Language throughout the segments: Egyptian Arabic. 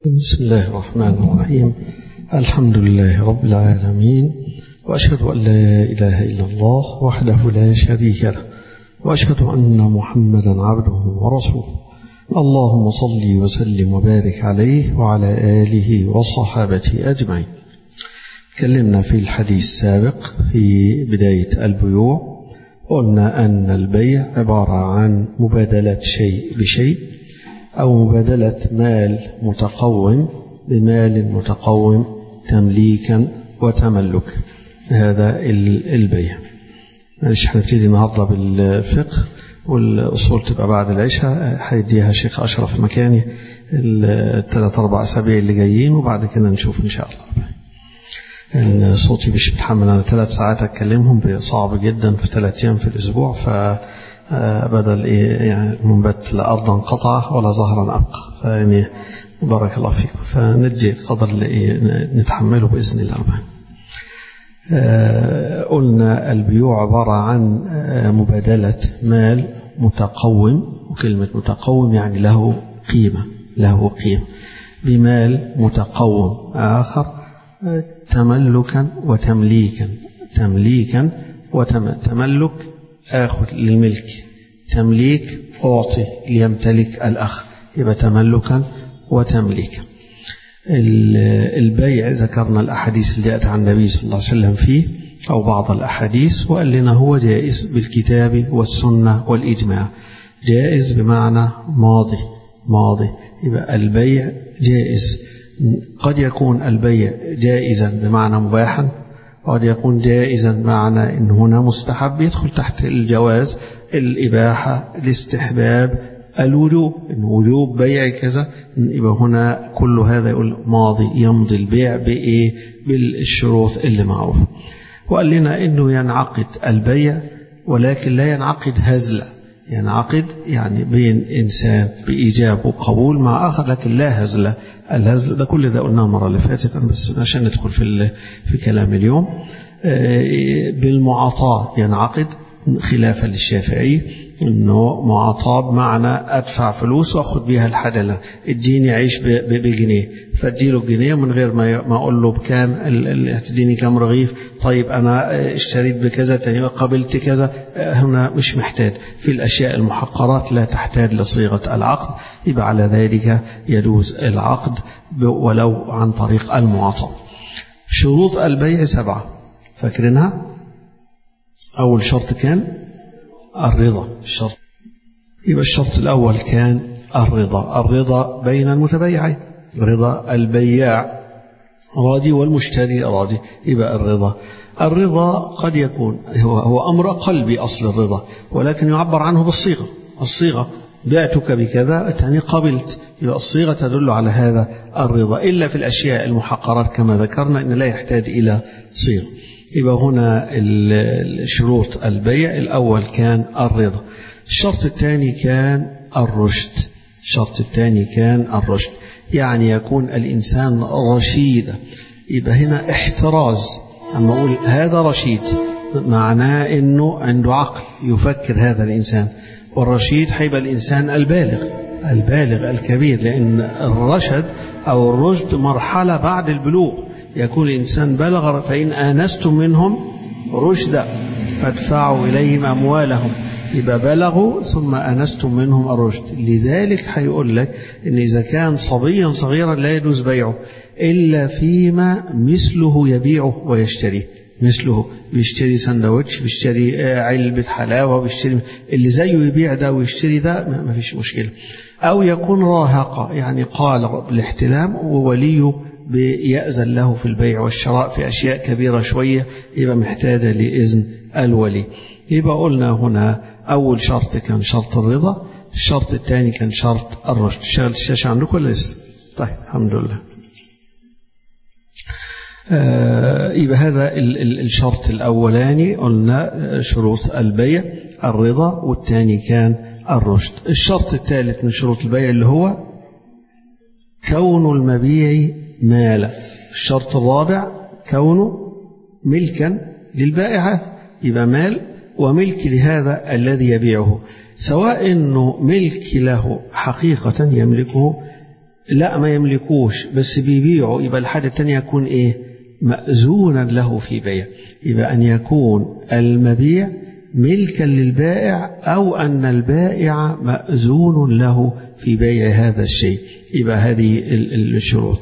بسم الله الرحمن الرحيم الحمد لله رب العالمين وأشهد أن لا إله إلا الله وحده لا شريك له وأشهد أن محمدا عبده ورسوله اللهم صل وسلم وبارك عليه وعلى آله وصحابته أجمعين تكلمنا في الحديث السابق في بداية البيوع قلنا أن البيع عبارة عن مبادلة شيء بشيء أو مبادلة مال متقوم بمال متقوم تمليكا وتملكا هذا البيع مش هنبتدي النهارده بالفقه والأصول تبقى بعد العشاء هيديها شيخ أشرف مكاني الثلاث أربع أسابيع اللي جايين وبعد كده نشوف إن شاء الله إن صوتي مش متحمل أنا ثلاث ساعات أتكلمهم صعب جدا في ثلاث أيام في الأسبوع ف بدل إيه يعني منبت لا أرضا قطعة ولا ظهرا أبقى فيعني بارك الله فيكم فندي القدر اللي نتحمله بإذن الله آه قلنا البيوع عبارة عن مبادلة مال متقوم وكلمة متقوم يعني له قيمة له قيمة بمال متقوم آخر تملكا وتمليكا تمليكا وتملك آخذ للملك تمليك أعطي ليمتلك الأخ يبقى تملكا وتمليكا البيع ذكرنا الأحاديث اللي جاءت عن النبي صلى الله عليه وسلم فيه أو بعض الأحاديث وقال لنا هو جائز بالكتاب والسنة والإجماع جائز بمعنى ماضي ماضي يبقى البيع جائز قد يكون البيع جائزا بمعنى مباحا قد يكون جائزا معنى ان هنا مستحب يدخل تحت الجواز الإباحة الاستحباب الوجوب إن وجوب بيع كذا يبقى هنا كل هذا يقول ماضي يمضي البيع بإيه بالشروط اللي معروفة وقال لنا إنه ينعقد البيع ولكن لا ينعقد هزلا ينعقد يعني بين إنسان بإيجاب وقبول مع آخر لكن لا هزلة الهزل ده كل ده قلناه المرة اللي فاتت بس عشان ندخل في في كلام اليوم بالمعاطاة ينعقد خلافا للشافعي انه معاطاة بمعنى ادفع فلوس واخد بيها الحاجه اديني عيش بجنيه فاديله الجنيه من غير ما ما اقول له بكام هتديني كام رغيف طيب انا اشتريت بكذا تاني قبلت كذا هنا مش محتاج في الاشياء المحقرات لا تحتاج لصيغه العقد يبقى على ذلك يجوز العقد ولو عن طريق المعاطاه شروط البيع سبعه فاكرينها أول شرط كان الرضا الشرط يبقى الشرط الأول كان الرضا الرضا بين المتبايعين رضا البياع راضي والمشتري راضي يبقى الرضا الرضا قد يكون هو, هو أمر قلبي أصل الرضا ولكن يعبر عنه بالصيغة الصيغة بعتك بكذا الثاني قبلت يبقى الصيغة تدل على هذا الرضا إلا في الأشياء المحقرات كما ذكرنا أن لا يحتاج إلى صيغة يبقى هنا شروط البيع الأول كان الرضا الشرط الثاني كان الرشد الشرط الثاني كان الرشد يعني يكون الإنسان رشيدا يبقى هنا احتراز أما أقول هذا رشيد معناه أنه عنده عقل يفكر هذا الإنسان والرشيد هيبقى الإنسان البالغ البالغ الكبير لأن الرشد أو الرشد مرحلة بعد البلوغ يكون الإنسان بلغ فإن آنستم منهم رشدا فادفعوا إليهم أموالهم يبقى بلغوا ثم آنستم منهم الرشد لذلك هيقول لك إن إذا كان صبيا صغيرا لا يجوز بيعه إلا فيما مثله يبيعه ويشتريه مثله بيشتري سندوتش بيشتري علبة حلاوة بيشتري اللي زيه يبيع ده ويشتري ده ما فيش مشكلة أو يكون راهقة يعني قال بالاحتلام ووليه بيأذن له في البيع والشراء في أشياء كبيرة شوية يبقى محتاجة لإذن الولي يبقى قلنا هنا أول شرط كان شرط الرضا الشرط الثاني كان شرط الرشد شغلت الشاشة عندكم ولا لسه؟ طيب الحمد لله آه يبقى هذا ال ال الشرط الأولاني قلنا شروط البيع الرضا والثاني كان الرشد الشرط الثالث من شروط البيع اللي هو كون المبيع مالا الشرط الرابع كونه ملكا للبائع يبقى مال وملك لهذا الذي يبيعه سواء انه ملك له حقيقة يملكه لا ما يملكوش بس بيبيعوا يبقى الحاجة التانية يكون إيه مأذونا له في بيع يبقى أن يكون المبيع ملكا للبائع أو أن البائع مأذون له في بيع هذا الشيء يبقى هذه الشروط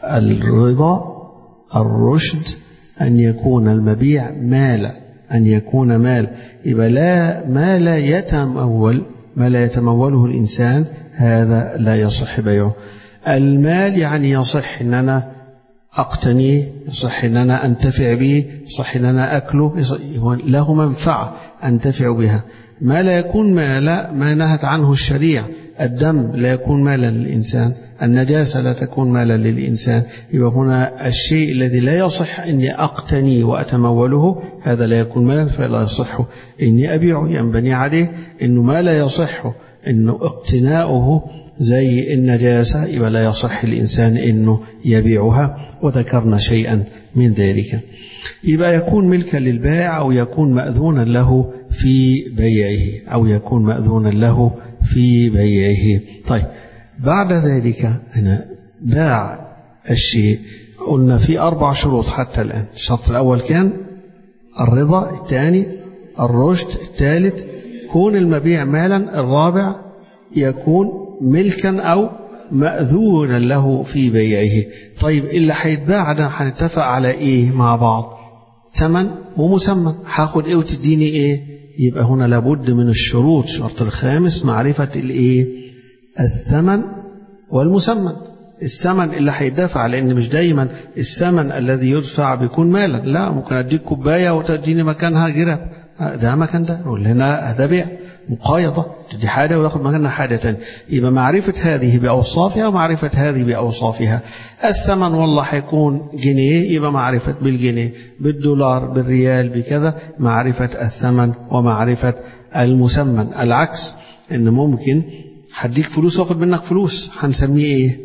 الرضا الرشد أن يكون المبيع مالا أن يكون مال يبقى لا ما لا يتمول ما لا يتموله الإنسان هذا لا يصح بيعه المال يعني يصح أن أنا أقتنيه يصح أن أنا أنتفع به يصح أن أنا أكله له منفعة أنتفع بها ما لا يكون مالا ما نهت عنه الشريعة الدم لا يكون مالا للإنسان النجاسة لا تكون مالا للإنسان يبقى هنا الشيء الذي لا يصح أني أقتني وأتموله هذا لا يكون مالا فلا يصح إني أبيعه ينبني عليه إنه ما لا يصح إنه اقتناؤه زي النجاسة يبقى لا يصح الإنسان إنه يبيعها وذكرنا شيئا من ذلك يبقى يكون ملكا للبائع أو يكون مأذونا له في بيعه أو يكون مأذونا له في بيعه طيب بعد ذلك أنا باع الشيء قلنا في أربع شروط حتى الآن الشرط الأول كان الرضا الثاني الرشد الثالث كون المبيع مالا الرابع يكون ملكا أو مأذونا له في بيعه طيب اللي هيتباع ده هنتفق على إيه مع بعض ثمن ومسمى هاخد إيه وتديني إيه يبقى هنا لابد من الشروط الشرط الخامس معرفة الإيه الثمن والمسمى الثمن اللي هيدفع لأن مش دايما الثمن الذي يدفع بيكون مالا لا ممكن أديك كوباية وتديني مكانها جراب ده مكان ده نقول هنا هذا بيع مقايضة تدي حاجة وياخد مكانها حاجة تانية يبقى معرفة هذه بأوصافها ومعرفة هذه بأوصافها الثمن والله هيكون جنيه يبقى معرفة بالجنيه بالدولار بالريال بكذا معرفة الثمن ومعرفة المسمن العكس ان ممكن هديك فلوس واخد منك فلوس هنسميه ايه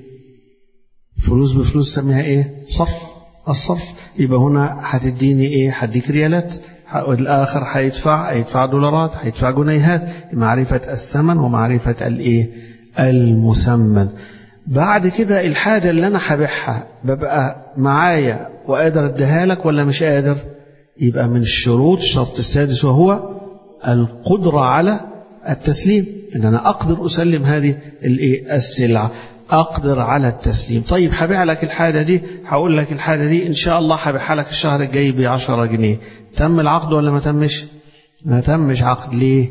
فلوس بفلوس سميها ايه صرف الصرف يبقى هنا هتديني ايه هديك ريالات والآخر هيدفع هيدفع دولارات هيدفع جنيهات معرفة الثمن ومعرفة الايه المسمن بعد كده الحاجة اللي أنا هبيعها ببقى معايا وقادر أديها لك ولا مش قادر يبقى من الشروط الشرط السادس وهو القدرة على التسليم إن أنا أقدر أسلم هذه السلعة أقدر على التسليم طيب هبيع لك الحاجة دي هقول لك الحاجة دي إن شاء الله هبيعها لك الشهر الجاي ب 10 جنيه تم العقد ولا ما تمش ما تمش عقد ليه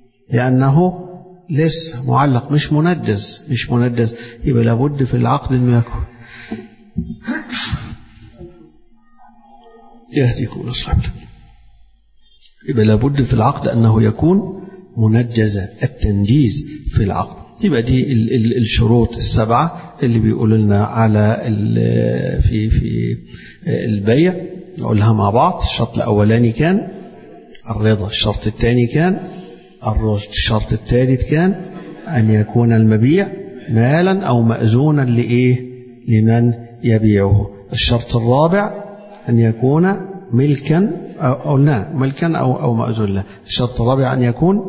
لأنه لسه معلق مش منجز مش منجز يبقى لابد في العقد انه يكون يهديكم ويصلح لكم يبقى لابد في العقد انه يكون منجزا التنجيز في العقد يبقى دي ال ال الشروط السبعه اللي بيقول لنا على في في البيع نقولها مع بعض الشرط الاولاني كان الرضا الشرط الثاني كان الرشد الشرط الثالث كان أن يكون المبيع مالا أو مأذونا لإيه لمن يبيعه الشرط الرابع أن يكون ملكا أو لا ملكا أو أو مأذون له الشرط الرابع أن يكون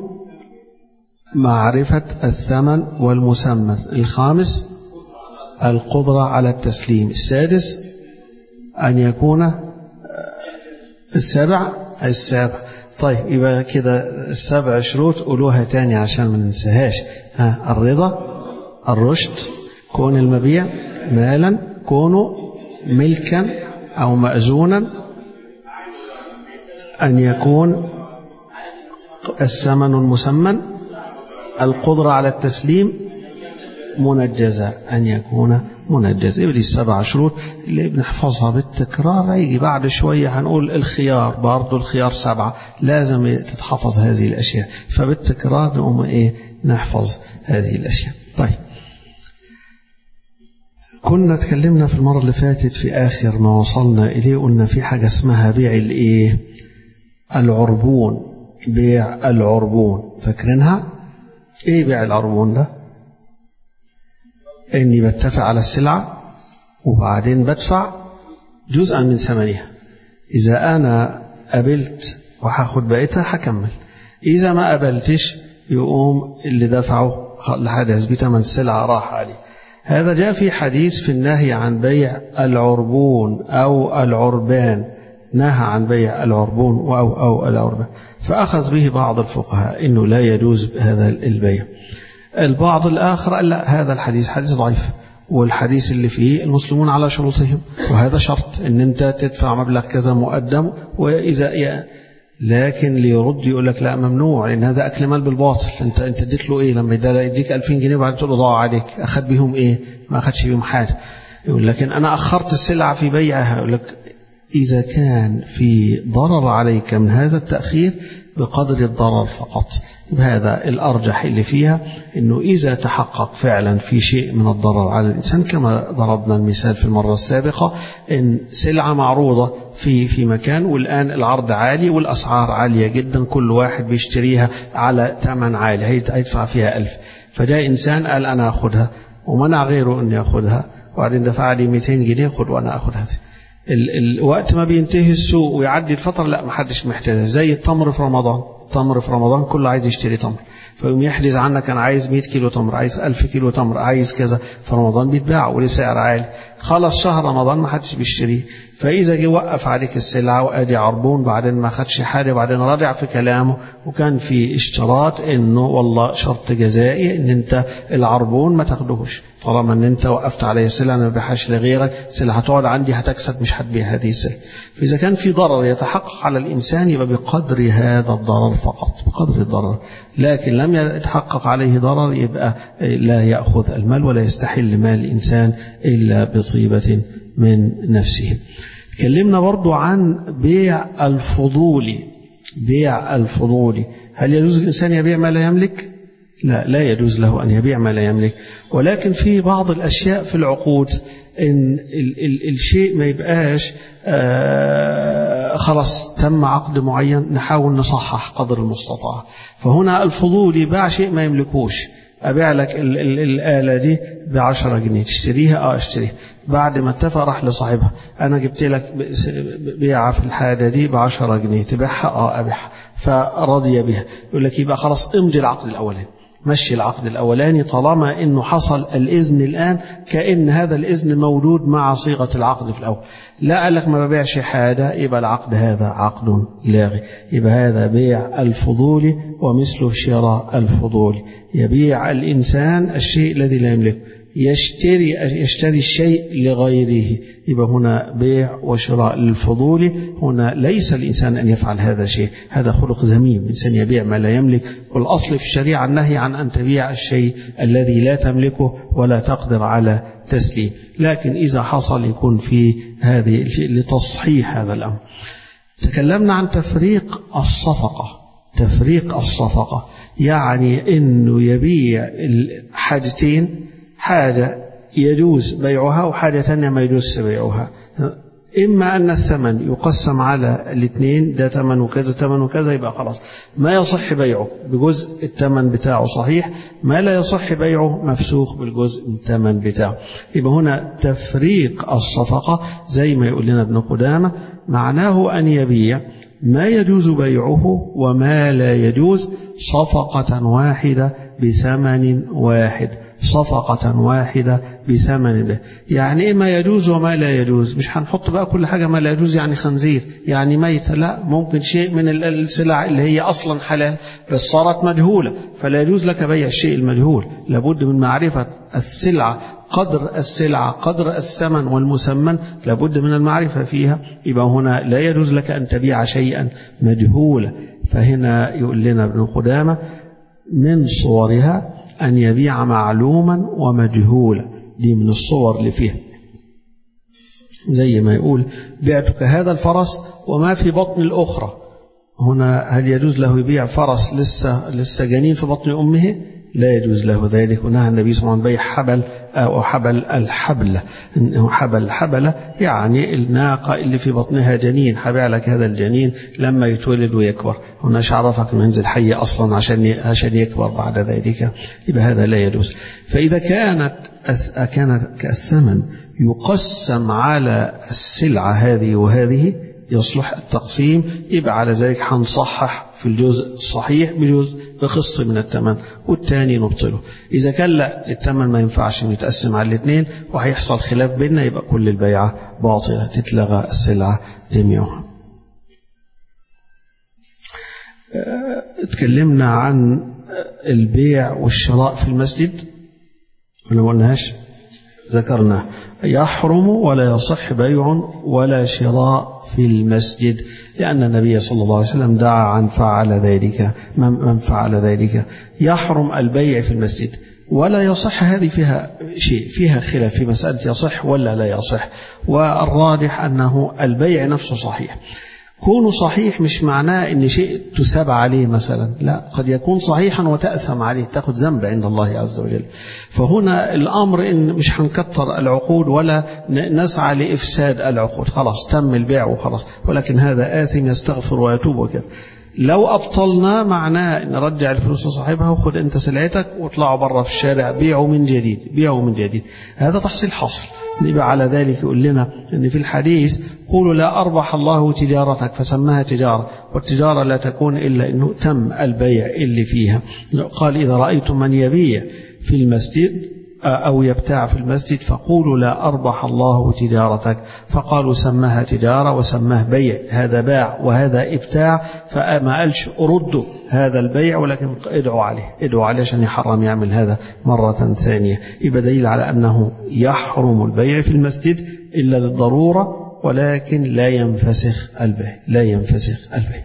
معرفة الثمن والمسمى الخامس القدرة على التسليم السادس أن يكون السابع السابع طيب يبقى كده السبع شروط قولوها تاني عشان ما ننساهاش ها الرضا الرشد كون المبيع مالا كونه ملكا أو مأذونا أن يكون الثمن المسمن القدرة على التسليم منجزة أن يكون منجز يبقى دي السبع شروط اللي بنحفظها بالتكرار يجي بعد شوية هنقول الخيار برضه الخيار سبعة لازم تتحفظ هذه الأشياء فبالتكرار نقوم إيه نحفظ هذه الأشياء طيب كنا تكلمنا في المرة اللي فاتت في آخر ما وصلنا إليه قلنا في حاجة اسمها بيع الإيه العربون بيع العربون فاكرينها إيه بيع العربون ده إني بتفق على السلعة وبعدين بدفع جزءا من ثمنها إذا أنا قبلت وهاخد بقيتها هكمل إذا ما قبلتش يقوم اللي دفعه لحد بثمن السلعة راح عليه هذا جاء في حديث في النهي عن بيع العربون أو العربان نهى عن بيع العربون أو أو العربان فأخذ به بعض الفقهاء إنه لا يجوز هذا البيع البعض الآخر قال لا هذا الحديث حديث ضعيف والحديث اللي فيه المسلمون على شروطهم وهذا شرط ان انت تدفع مبلغ كذا مقدم واذا لكن اللي يرد يقول لك لا ممنوع لان هذا اكل مال بالباطل انت انت اديت له ايه لما يديك 2000 جنيه وبعدين تقول له ضاع عليك اخذ بيهم ايه ما اخذش بيهم حاجه يقول لكن انا اخرت السلعه في بيعها يقول لك اذا كان في ضرر عليك من هذا التاخير بقدر الضرر فقط هذا الأرجح اللي فيها أنه إذا تحقق فعلا في شيء من الضرر على الإنسان كما ضربنا المثال في المرة السابقة أن سلعة معروضة في في مكان والآن العرض عالي والأسعار عالية جدا كل واحد بيشتريها على ثمن عالي هيدفع فيها ألف فجاء إنسان قال أنا أخذها ومنع غيره أن يأخذها وبعدين دفع لي 200 جنيه خذ وأنا أخذ هذه الوقت ما بينتهي السوق ويعدي الفترة لا ما حدش محتاجها زي التمر في رمضان التمر في رمضان كله عايز يشتري تمر فيقوم يحجز عنك انا عايز 100 كيلو تمر عايز 1000 كيلو تمر عايز كذا في رمضان بيتباع ولسعر عالي خلص شهر رمضان ما حدش بيشتريه فاذا جه وقف عليك السلعه وادي عربون بعدين ما خدش حاجه بعدين رجع في كلامه وكان في اشتراط انه والله شرط جزائي ان انت العربون ما تاخدهوش طالما ان انت وقفت علي السلعه ما ببيعهاش لغيرك سلعه هتقعد عندي هتكسب مش هتبيع هذه السلعه فاذا كان في ضرر يتحقق على الانسان يبقى بقدر هذا الضرر فقط بقدر الضرر لكن لم يتحقق عليه ضرر يبقى لا ياخذ المال ولا يستحل مال الانسان الا بطيبه من نفسه تكلمنا برضو عن بيع الفضول بيع الفضول هل يجوز الإنسان يبيع ما لا يملك لا لا يجوز له أن يبيع ما لا يملك ولكن في بعض الأشياء في العقود إن ال ال الشيء ما يبقاش آه خلاص تم عقد معين نحاول نصحح قدر المستطاع فهنا الفضول يباع شيء ما يملكوش أبيع لك ال ال الآلة دي بعشرة جنيه تشتريها اه اشتريها بعد ما اتفق راح لصاحبها أنا جبت لك بيعة في الحاجة دي بعشرة جنيه تبيعها اه أبيعها فرضي بها يقول لك يبقى خلاص امضي العقد الأولاني مشي العقد الأولاني طالما أنه حصل الإذن الآن كأن هذا الإذن موجود مع صيغة العقد في الأول لا قال لك ما ببيعش حاجة يبقى العقد هذا عقد لاغي يبقى هذا بيع الفضول ومثله شراء الفضول يبيع الإنسان الشيء الذي لا يملكه يشتري يشتري الشيء لغيره يبقى هنا بيع وشراء للفضول هنا ليس الإنسان أن يفعل هذا الشيء هذا خلق ذميم الإنسان يبيع ما لا يملك والأصل في الشريعة النهي عن أن تبيع الشيء الذي لا تملكه ولا تقدر على تسليم لكن إذا حصل يكون في هذه لتصحيح هذا الأمر تكلمنا عن تفريق الصفقة تفريق الصفقة يعني أنه يبيع الحاجتين حاجة يجوز بيعها وحاجة ثانية ما يجوز بيعها إما أن الثمن يقسم على الاثنين ده ثمن وكذا ثمن وكذا يبقى خلاص ما يصح بيعه بجزء الثمن بتاعه صحيح ما لا يصح بيعه مفسوخ بالجزء الثمن بتاعه يبقى هنا تفريق الصفقة زي ما يقول لنا ابن قدامة معناه أن يبيع ما يجوز بيعه وما لا يجوز صفقة واحدة بثمن واحد صفقة واحدة بثمن به يعني إيه ما يجوز وما لا يجوز مش هنحط بقى كل حاجة ما لا يجوز يعني خنزير يعني ميت لا ممكن شيء من السلع اللي هي أصلا حلال بس صارت مجهولة فلا يجوز لك بيع الشيء المجهول لابد من معرفة السلعة قدر السلعة قدر الثمن والمسمن لابد من المعرفة فيها يبقى هنا لا يجوز لك أن تبيع شيئا مجهولا فهنا يقول لنا ابن قدامة من صورها أن يبيع معلوما ومجهولا دي من الصور اللي فيها زي ما يقول بعتك هذا الفرس وما في بطن الأخرى هنا هل يجوز له يبيع فرس لسه لسه جنين في بطن أمه لا يجوز له ذلك ونهى النبي صلى الله عليه وسلم بيع حبل أو حبل الحبلة إنه حبل الحبلة يعني الناقة اللي في بطنها جنين هبيع لك هذا الجنين لما يتولد ويكبر هنا عرفك انه ينزل حي أصلا عشان عشان يكبر بعد ذلك يبقى هذا لا يجوز فإذا كانت كانت الثمن يقسم على السلعة هذه وهذه يصلح التقسيم يبقى على ذلك هنصحح في الجزء الصحيح بجزء بقسط من الثمن والتاني نبطله إذا كان لا الثمن ما ينفعش يتقسم على الاثنين وهيحصل خلاف بيننا يبقى كل البيعة باطلة تتلغى السلعة جميعها اتكلمنا عن البيع والشراء في المسجد ولا ما قلناش ذكرنا يحرم ولا يصح بيع ولا شراء في المسجد لأن النبي صلى الله عليه وسلم دعا عن فعل ذلك من فعل ذلك يحرم البيع في المسجد ولا يصح هذه فيها شيء فيها خلاف في مسألة يصح ولا لا يصح والراجح أنه البيع نفسه صحيح كونه صحيح مش معناه ان شيء تثاب عليه مثلا لا قد يكون صحيحا وتأثم عليه تاخذ ذنب عند الله عز وجل فهنا الامر ان مش هنكتر العقود ولا نسعى لافساد العقود خلاص تم البيع وخلاص ولكن هذا آثم يستغفر ويتوب وكذا لو أبطلنا معناه أن رجع الفلوس لصاحبها وخد أنت سلعتك واطلعوا بره في الشارع بيعوا من جديد بيعوا من جديد هذا تحصيل حاصل يبقى على ذلك يقول لنا أن في الحديث قولوا لا أربح الله تجارتك فسماها تجارة والتجارة لا تكون إلا أنه تم البيع اللي فيها قال إذا رأيتم من يبيع في المسجد أو يبتاع في المسجد فقولوا لا أربح الله تجارتك فقالوا سماها تجارة وسماه بيع هذا باع وهذا ابتاع فما قالش أردوا هذا البيع ولكن ادعوا عليه ادعوا عليه عشان يحرم يعمل هذا مرة ثانية يبقى دليل على أنه يحرم البيع في المسجد إلا للضرورة ولكن لا ينفسخ البيع لا ينفسخ البيع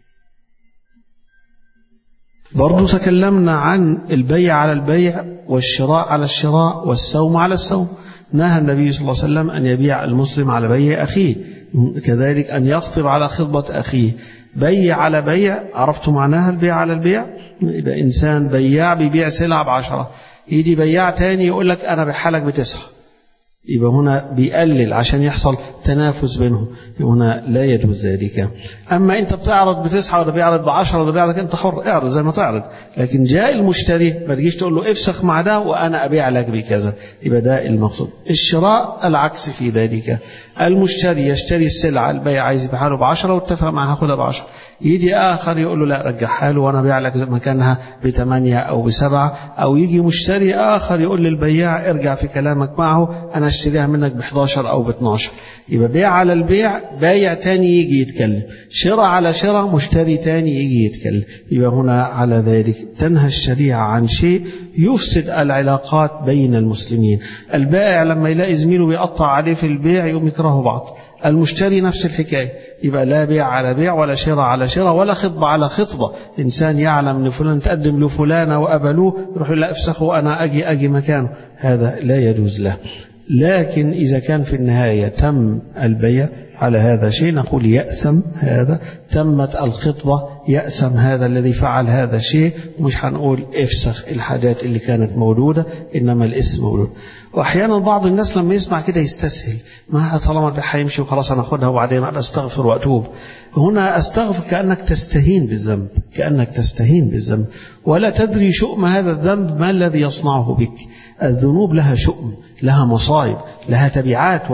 برضو تكلمنا عن البيع على البيع والشراء على الشراء والسوم على السوم نهى النبي صلى الله عليه وسلم أن يبيع المسلم على بيع أخيه كذلك أن يخطب على خطبة أخيه بيع على بيع عرفتوا معناها البيع على البيع يبقى إنسان بياع بيبيع سلعة بعشرة يجي بياع تاني يقول لك أنا بحالك بتسعة يبقى هنا بيقلل عشان يحصل تنافس بينهم هنا لا يجوز ذلك أما أنت بتعرض بتسعة ولا بيعرض بعشرة ولا بيعرض أنت حر اعرض زي ما تعرض لكن جاء المشتري ما تجيش تقول له افسخ مع ده وأنا أبيع لك بكذا يبقى ده المقصود الشراء العكس في ذلك المشتري يشتري السلعة البيع عايز يبيعها له بعشرة واتفق معاه هاخدها بعشرة يجي آخر يقول له لا رجعها له وأنا أبيع لك مكانها بثمانية أو بسبعة أو يجي مشتري آخر يقول للبياع ارجع في كلامك معه أنا اشتريها منك ب 11 أو ب 12 يبقى بيع على البيع بايع تاني يجي يتكلم شراء على شراء مشتري تاني يجي يتكلم يبقى هنا على ذلك تنهى الشريعة عن شيء يفسد العلاقات بين المسلمين البائع لما يلاقي زميله بيقطع عليه في البيع يقوم يكرهوا بعض المشتري نفس الحكاية يبقى لا بيع على بيع ولا شراء على شراء ولا خطبة على خطبة إنسان يعلم أن فلان تقدم لفلانة وأبلوه يروح لا افسخوا أنا أجي أجي مكانه هذا لا يجوز له لكن إذا كان في النهاية تم البيع على هذا شيء نقول يأسم هذا تمت الخطبة يأسم هذا الذي فعل هذا الشيء مش هنقول افسخ الحاجات اللي كانت موجودة إنما الاسم موجود وأحيانا بعض الناس لما يسمع كده يستسهل ما طالما البيع هيمشي وخلاص أنا أخدها وبعدين أنا أستغفر وأتوب هنا أستغفر كأنك تستهين بالذنب كأنك تستهين بالذنب ولا تدري شؤم هذا الذنب ما الذي يصنعه بك الذنوب لها شؤم لها مصائب لها تبعات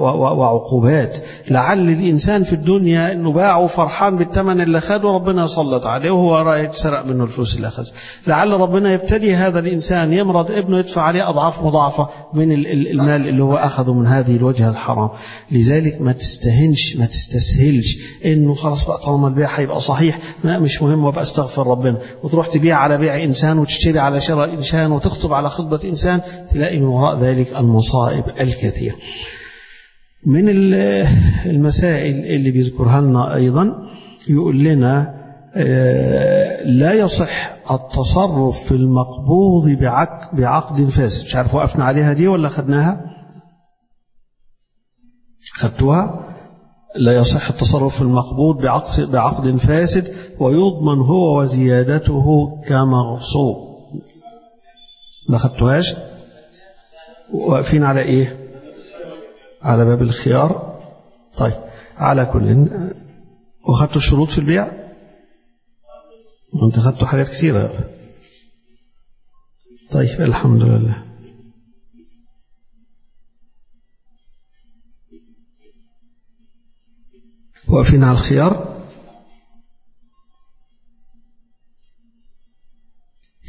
وعقوبات لعل الإنسان في الدنيا أنه باعه فرحان بالثمن اللي خده ربنا يسلط عليه وهو رايد سرق منه الفلوس اللي أخذ لعل ربنا يبتدي هذا الإنسان يمرض ابنه يدفع عليه أضعاف مضاعفة من المال اللي هو أخذه من هذه الوجهة الحرام لذلك ما تستهنش ما تستسهلش انه خلاص بقى طالما البيع هيبقى صحيح ما مش مهم وابقى استغفر ربنا وتروح تبيع على بيع انسان وتشتري على شراء انسان وتخطب على خطبه انسان تلاقي من وراء ذلك المصائب الكثيره. من المسائل اللي بيذكرها لنا ايضا يقول لنا لا يصح التصرف في المقبوض بعقد فاسد مش عارف وقفنا عليها دي ولا خدناها خدتوها لا يصح التصرف في المقبوض بعقد, بعقد فاسد ويضمن هو وزيادته كمغصوب ما خدتوهاش واقفين على ايه على باب الخيار طيب على كل وخدتوا الشروط في البيع وانت خدتوا حاجات كثيرة طيب الحمد لله واقفين على الخيار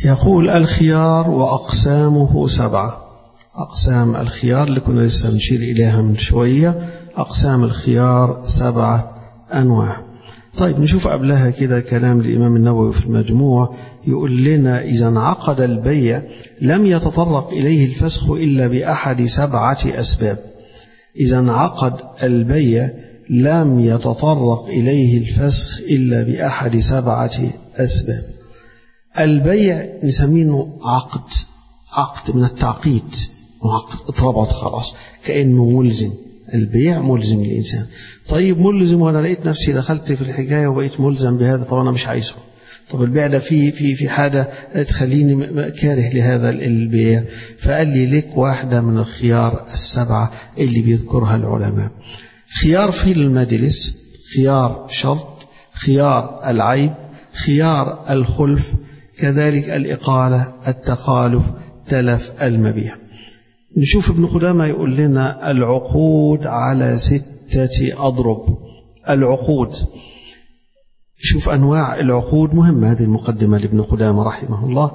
يقول الخيار وأقسامه سبعة أقسام الخيار اللي كنا لسه نشير إليها من شوية أقسام الخيار سبعة أنواع طيب نشوف قبلها كده كلام الإمام النووي في المجموع يقول لنا إذا انعقد البيع لم يتطرق إليه الفسخ إلا بأحد سبعة أسباب إذا انعقد البيع لم يتطرق إليه الفسخ إلا بأحد سبعة أسباب البيع نسميه عقد عقد من التعقيد معقد اتربط خلاص كأنه ملزم البيع ملزم للإنسان طيب ملزم وأنا لقيت نفسي دخلت في الحكاية وبقيت ملزم بهذا طب أنا مش عايزه طب البيع ده في في في حاجة تخليني كاره لهذا البيع فقال لي لك واحدة من الخيار السبعة اللي بيذكرها العلماء خيار في المجلس خيار شرط خيار العيب خيار الخلف كذلك الإقالة التخالف تلف المبيع نشوف ابن قدامة يقول لنا العقود على ستة أضرب العقود شوف أنواع العقود مهمة هذه المقدمة لابن قدامة رحمه الله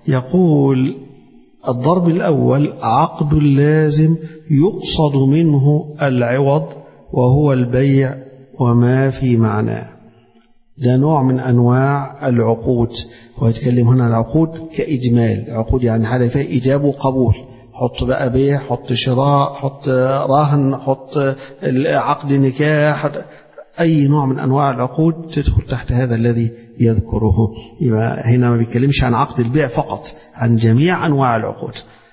يقول الضرب الأول عقد لازم يقصد منه العوض وهو البيع وما في معناه ده نوع من أنواع العقود ويتكلم هنا العقود كإجمال عقود يعني حاجة فيها إيجاب وقبول حط بقى بيع حط شراء حط رهن حط عقد نكاح أي نوع من أنواع العقود تدخل تحت هذا الذي يذكره يبقى هنا ما بيتكلمش عن عقد البيع فقط عن جميع أنواع العقود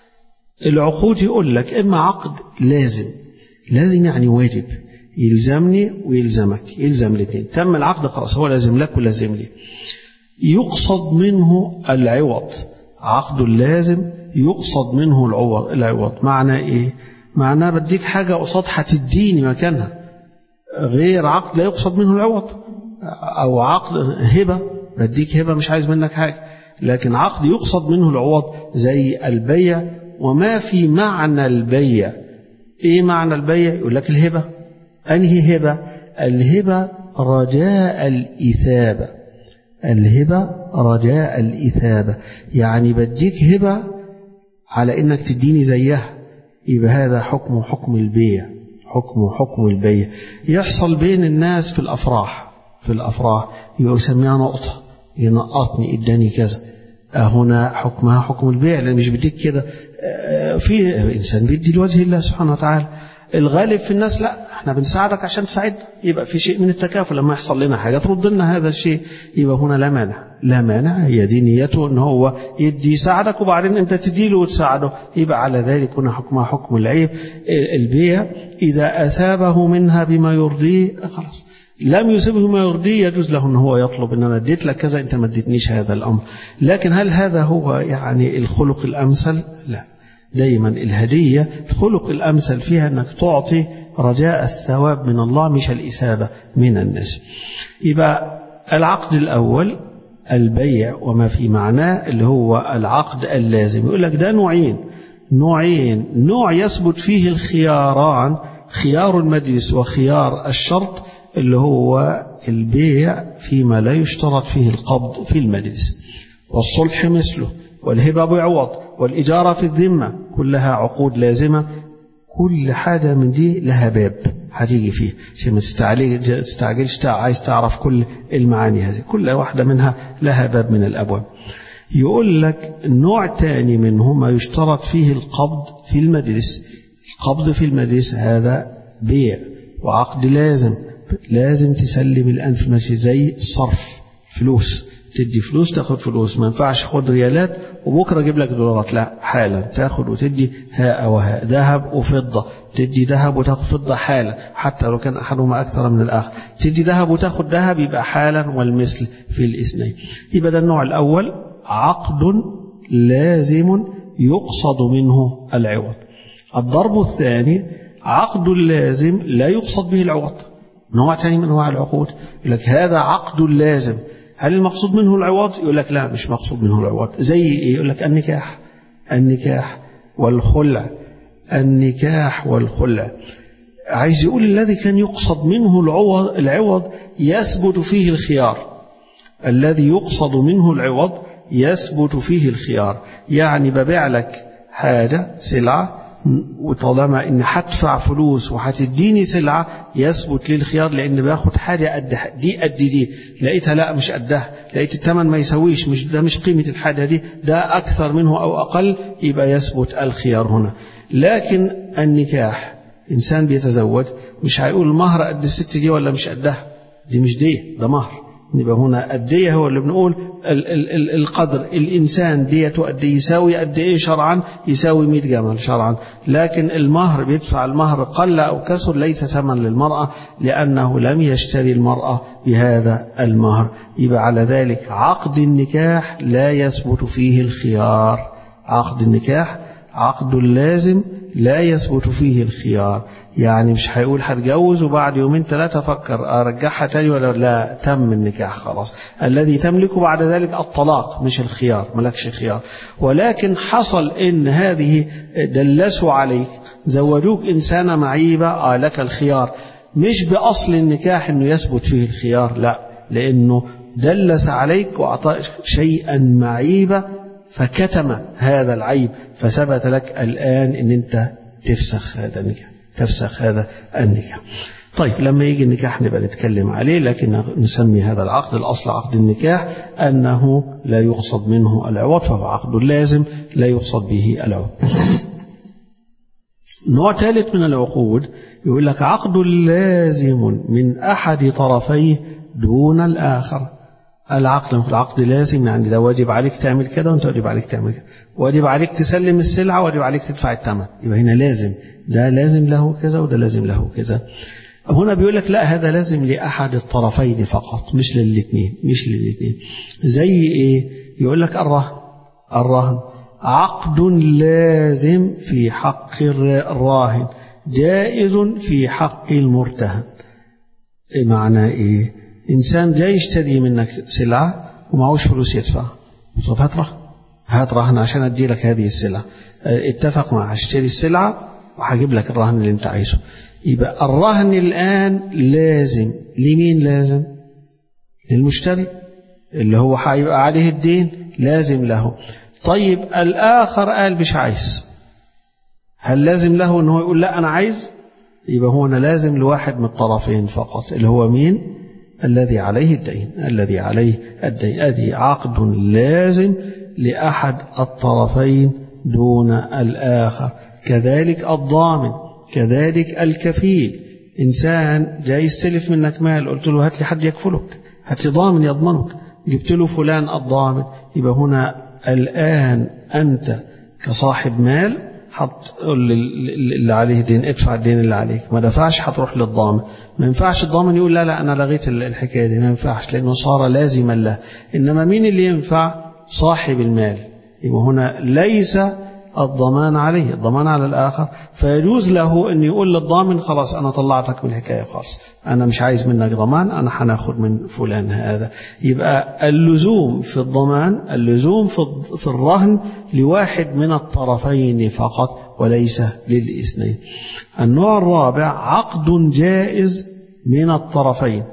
العقود يقول لك إما عقد لازم لازم يعني واجب يلزمني ويلزمك يلزم الاثنين تم العقد خلاص هو لازم لك ولازم لي يقصد منه العوض عقد لازم يقصد منه العوض العوض معنى ايه معناه بديك حاجة قصاد هتديني مكانها غير عقد لا يقصد منه العوض او عقد هبة بديك هبة مش عايز منك حاجة لكن عقد يقصد منه العوض زي البيع وما في معنى البيع ايه معنى البيع يقول لك الهبة انهي هبة الهبة رجاء الإثابة الهبة رجاء الإثابة يعني بديك هبة على إنك تديني زيها يبقى هذا حكم حكم البيع حكم حكم البيع يحصل بين الناس في الأفراح في الأفراح يسميها نقطة ينقطني إداني كذا هنا حكمها حكم البيع لأن مش بديك كده في إنسان بيدي لوجه الله سبحانه وتعالى الغالب في الناس لا احنا بنساعدك عشان تساعدنا يبقى في شيء من التكافل لما يحصل لنا حاجه ترد لنا هذا الشيء يبقى هنا لا مانع لا مانع هي دي نيته ان هو يدي يساعدك وبعدين انت تدي له وتساعده يبقى على ذلك هنا حكمها حكم العيب البيع اذا اثابه منها بما يرضيه خلاص لم يصبه ما يرضيه يجوز له ان هو يطلب ان انا اديت لك كذا انت ما اديتنيش هذا الامر لكن هل هذا هو يعني الخلق الامثل لا دايما الهدية الخلق الأمثل فيها أنك تعطي رجاء الثواب من الله مش الإسابة من الناس يبقى العقد الأول البيع وما في معناه اللي هو العقد اللازم يقول لك ده نوعين نوعين نوع يثبت فيه الخياران خيار المجلس وخيار الشرط اللي هو البيع فيما لا يشترط فيه القبض في المجلس والصلح مثله والهبة بعوض والإجارة في الذمة كلها عقود لازمة كل حاجة من دي لها باب هتيجي فيه عشان ما تستعجلش عايز تعرف كل المعاني هذه كل واحدة منها لها باب من الأبواب يقول لك نوع تاني منه ما يشترط فيه القبض في المجلس القبض في المجلس هذا بيع وعقد لازم لازم تسلم الآن في المجلس زي الصرف فلوس تدي فلوس تاخد فلوس ما ينفعش خد ريالات وبكره اجيب لك دولارات لا حالا تاخد وتدي هاء وهاء ذهب وفضه تدي ذهب وتاخد فضه حالا حتى لو كان احدهما اكثر من الاخر تدي ذهب وتاخد ذهب يبقى حالا والمثل في الاثنين يبقى ده النوع الاول عقد لازم يقصد منه العوض الضرب الثاني عقد لازم لا يقصد به العوض نوع ثاني من انواع العقود يقول لك هذا عقد لازم هل المقصود منه العوض يقول لك لا مش مقصود منه العوض زي ايه يقول لك النكاح النكاح والخلع النكاح والخلع عايز يقول الذي كان يقصد منه العوض العوض يثبت فيه الخيار الذي يقصد منه العوض يثبت فيه الخيار يعني ببيع لك حاجة سلعة وطالما ان هدفع فلوس وهتديني سلعه يثبت لي الخيار لان باخد حاجه قد دي قد دي لقيتها لا مش قدها لقيت الثمن ما يسويش مش ده مش قيمه الحاجه دي ده اكثر منه او اقل يبقى يثبت الخيار هنا لكن النكاح انسان بيتزوج مش هيقول المهر قد الست دي ولا مش قدها دي مش دي ده مهر يبقى هنا الدية هو اللي بنقول ال ال ال القدر الإنسان ديته قد يساوي قد إيه شرعا يساوي 100 جمل شرعا لكن المهر بيدفع المهر قل أو كسر ليس ثمن للمرأة لأنه لم يشتري المرأة بهذا المهر يبقى على ذلك عقد النكاح لا يثبت فيه الخيار عقد النكاح عقد لازم لا يثبت فيه الخيار يعني مش هيقول هتجوز وبعد يومين ثلاثة أفكر أرجعها تاني ولا لا تم النكاح خلاص الذي تملكه بعد ذلك الطلاق مش الخيار ملكش خيار ولكن حصل إن هذه دلسوا عليك زوجوك إنسانة معيبة آه لك الخيار مش بأصل النكاح إنه يثبت فيه الخيار لا لأنه دلس عليك وأعطاك شيئا معيبا فكتم هذا العيب فثبت لك الآن إن أنت تفسخ هذا النكاح تفسخ هذا النكاح طيب لما يجي النكاح نبقى نتكلم عليه لكن نسمي هذا العقد الأصل عقد النكاح أنه لا يقصد منه العوض فهو عقد لازم لا يقصد به العوض نوع ثالث من العقود يقول لك عقد لازم من أحد طرفيه دون الآخر العقد العقد لازم يعني ده واجب عليك تعمل كده وانت واجب عليك تعمل كده واجب عليك تسلم السلعة واجب عليك تدفع الثمن يبقى هنا لازم ده لازم له كذا وده لازم له كذا هنا بيقول لك لا هذا لازم لأحد الطرفين فقط مش للاثنين مش للاثنين زي ايه يقول لك الرهن الرهن عقد لازم في حق الراهن جائز في حق المرتهن إيه معنى ايه إنسان جاي يشتري منك سلعة ومعهوش فلوس يدفع طب هات رهن هات رهن عشان أدي لك هذه السلعة اتفق معه هشتري السلعة وهجيب لك الرهن اللي أنت عايزه يبقى الرهن الآن لازم لمين لازم للمشتري اللي هو هيبقى عليه الدين لازم له طيب الآخر قال مش عايز هل لازم له أنه يقول لا أنا عايز يبقى هنا لازم لواحد من الطرفين فقط اللي هو مين الذي عليه الدين الذي عليه الدين هذه عقد لازم لأحد الطرفين دون الآخر كذلك الضامن كذلك الكفيل إنسان جاي يستلف منك مال قلت له هات لي حد يكفلك هات لي ضامن يضمنك جبت له فلان الضامن يبقى هنا الآن أنت كصاحب مال حط اللي عليه دين ادفع الدين اللي عليك ما دفعش هتروح للضامن ما ينفعش الضامن يقول لا لا انا لغيت الحكايه دي ما ينفعش لانه صار لازما له انما مين اللي ينفع صاحب المال يبقى هنا ليس الضمان عليه الضمان على الآخر فيجوز له أن يقول للضامن خلاص أنا طلعتك من الحكاية خالص أنا مش عايز منك ضمان أنا هناخد من فلان هذا يبقى اللزوم في الضمان اللزوم في الرهن لواحد من الطرفين فقط وليس للاثنين النوع الرابع عقد جائز من الطرفين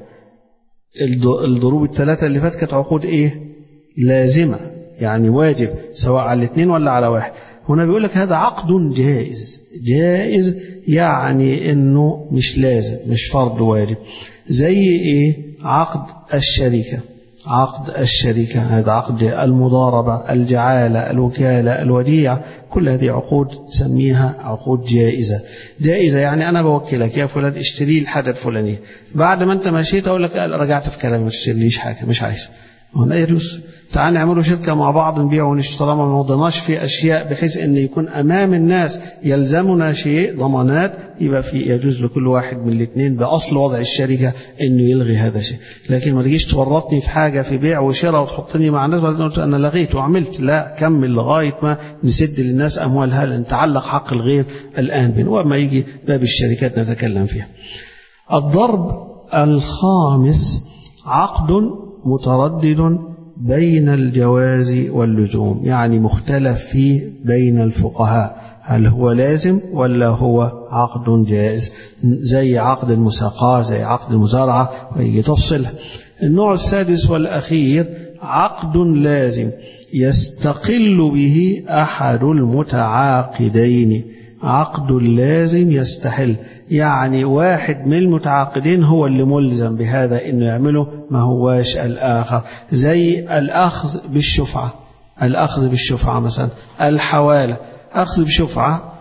الضروب الثلاثة اللي فاتت كانت عقود إيه لازمة يعني واجب سواء على الاثنين ولا على واحد هنا بيقول لك هذا عقد جائز جائز يعني انه مش لازم مش فرض واجب زي ايه عقد الشركه عقد الشركة هذا عقد المضاربة الجعالة الوكالة الوديعة كل هذه عقود سميها عقود جائزة جائزة يعني أنا بوكلك يا فلان اشتري الحاجة الفلانية بعد ما أنت مشيت أقول لك رجعت في كلامي ما تشتريليش حاجة مش عايز هنا يجوز تعال نعملوا شركة مع بعض نبيع ونشتري طالما ما وضعناش في أشياء بحيث أن يكون أمام الناس يلزمنا شيء ضمانات يبقى في يجوز لكل واحد من الاثنين بأصل وضع الشركة أنه يلغي هذا الشيء لكن ما تجيش تورطني في حاجة في بيع وشراء وتحطني مع الناس وبعدين قلت أنا لغيت وعملت لا كمل لغاية ما نسد للناس أموالها لأن تعلق حق الغير الآن بين وما يجي باب الشركات نتكلم فيها الضرب الخامس عقد متردد بين الجواز واللزوم يعني مختلف فيه بين الفقهاء هل هو لازم ولا هو عقد جائز زي عقد المساقاة زي عقد المزارعة ويجي تفصل النوع السادس والأخير عقد لازم يستقل به أحد المتعاقدين عقد لازم يستحل يعني واحد من المتعاقدين هو اللي ملزم بهذا انه يعمله ما هواش الاخر زي الاخذ بالشفعه الاخذ بالشفعه مثلا الحواله اخذ بشفعه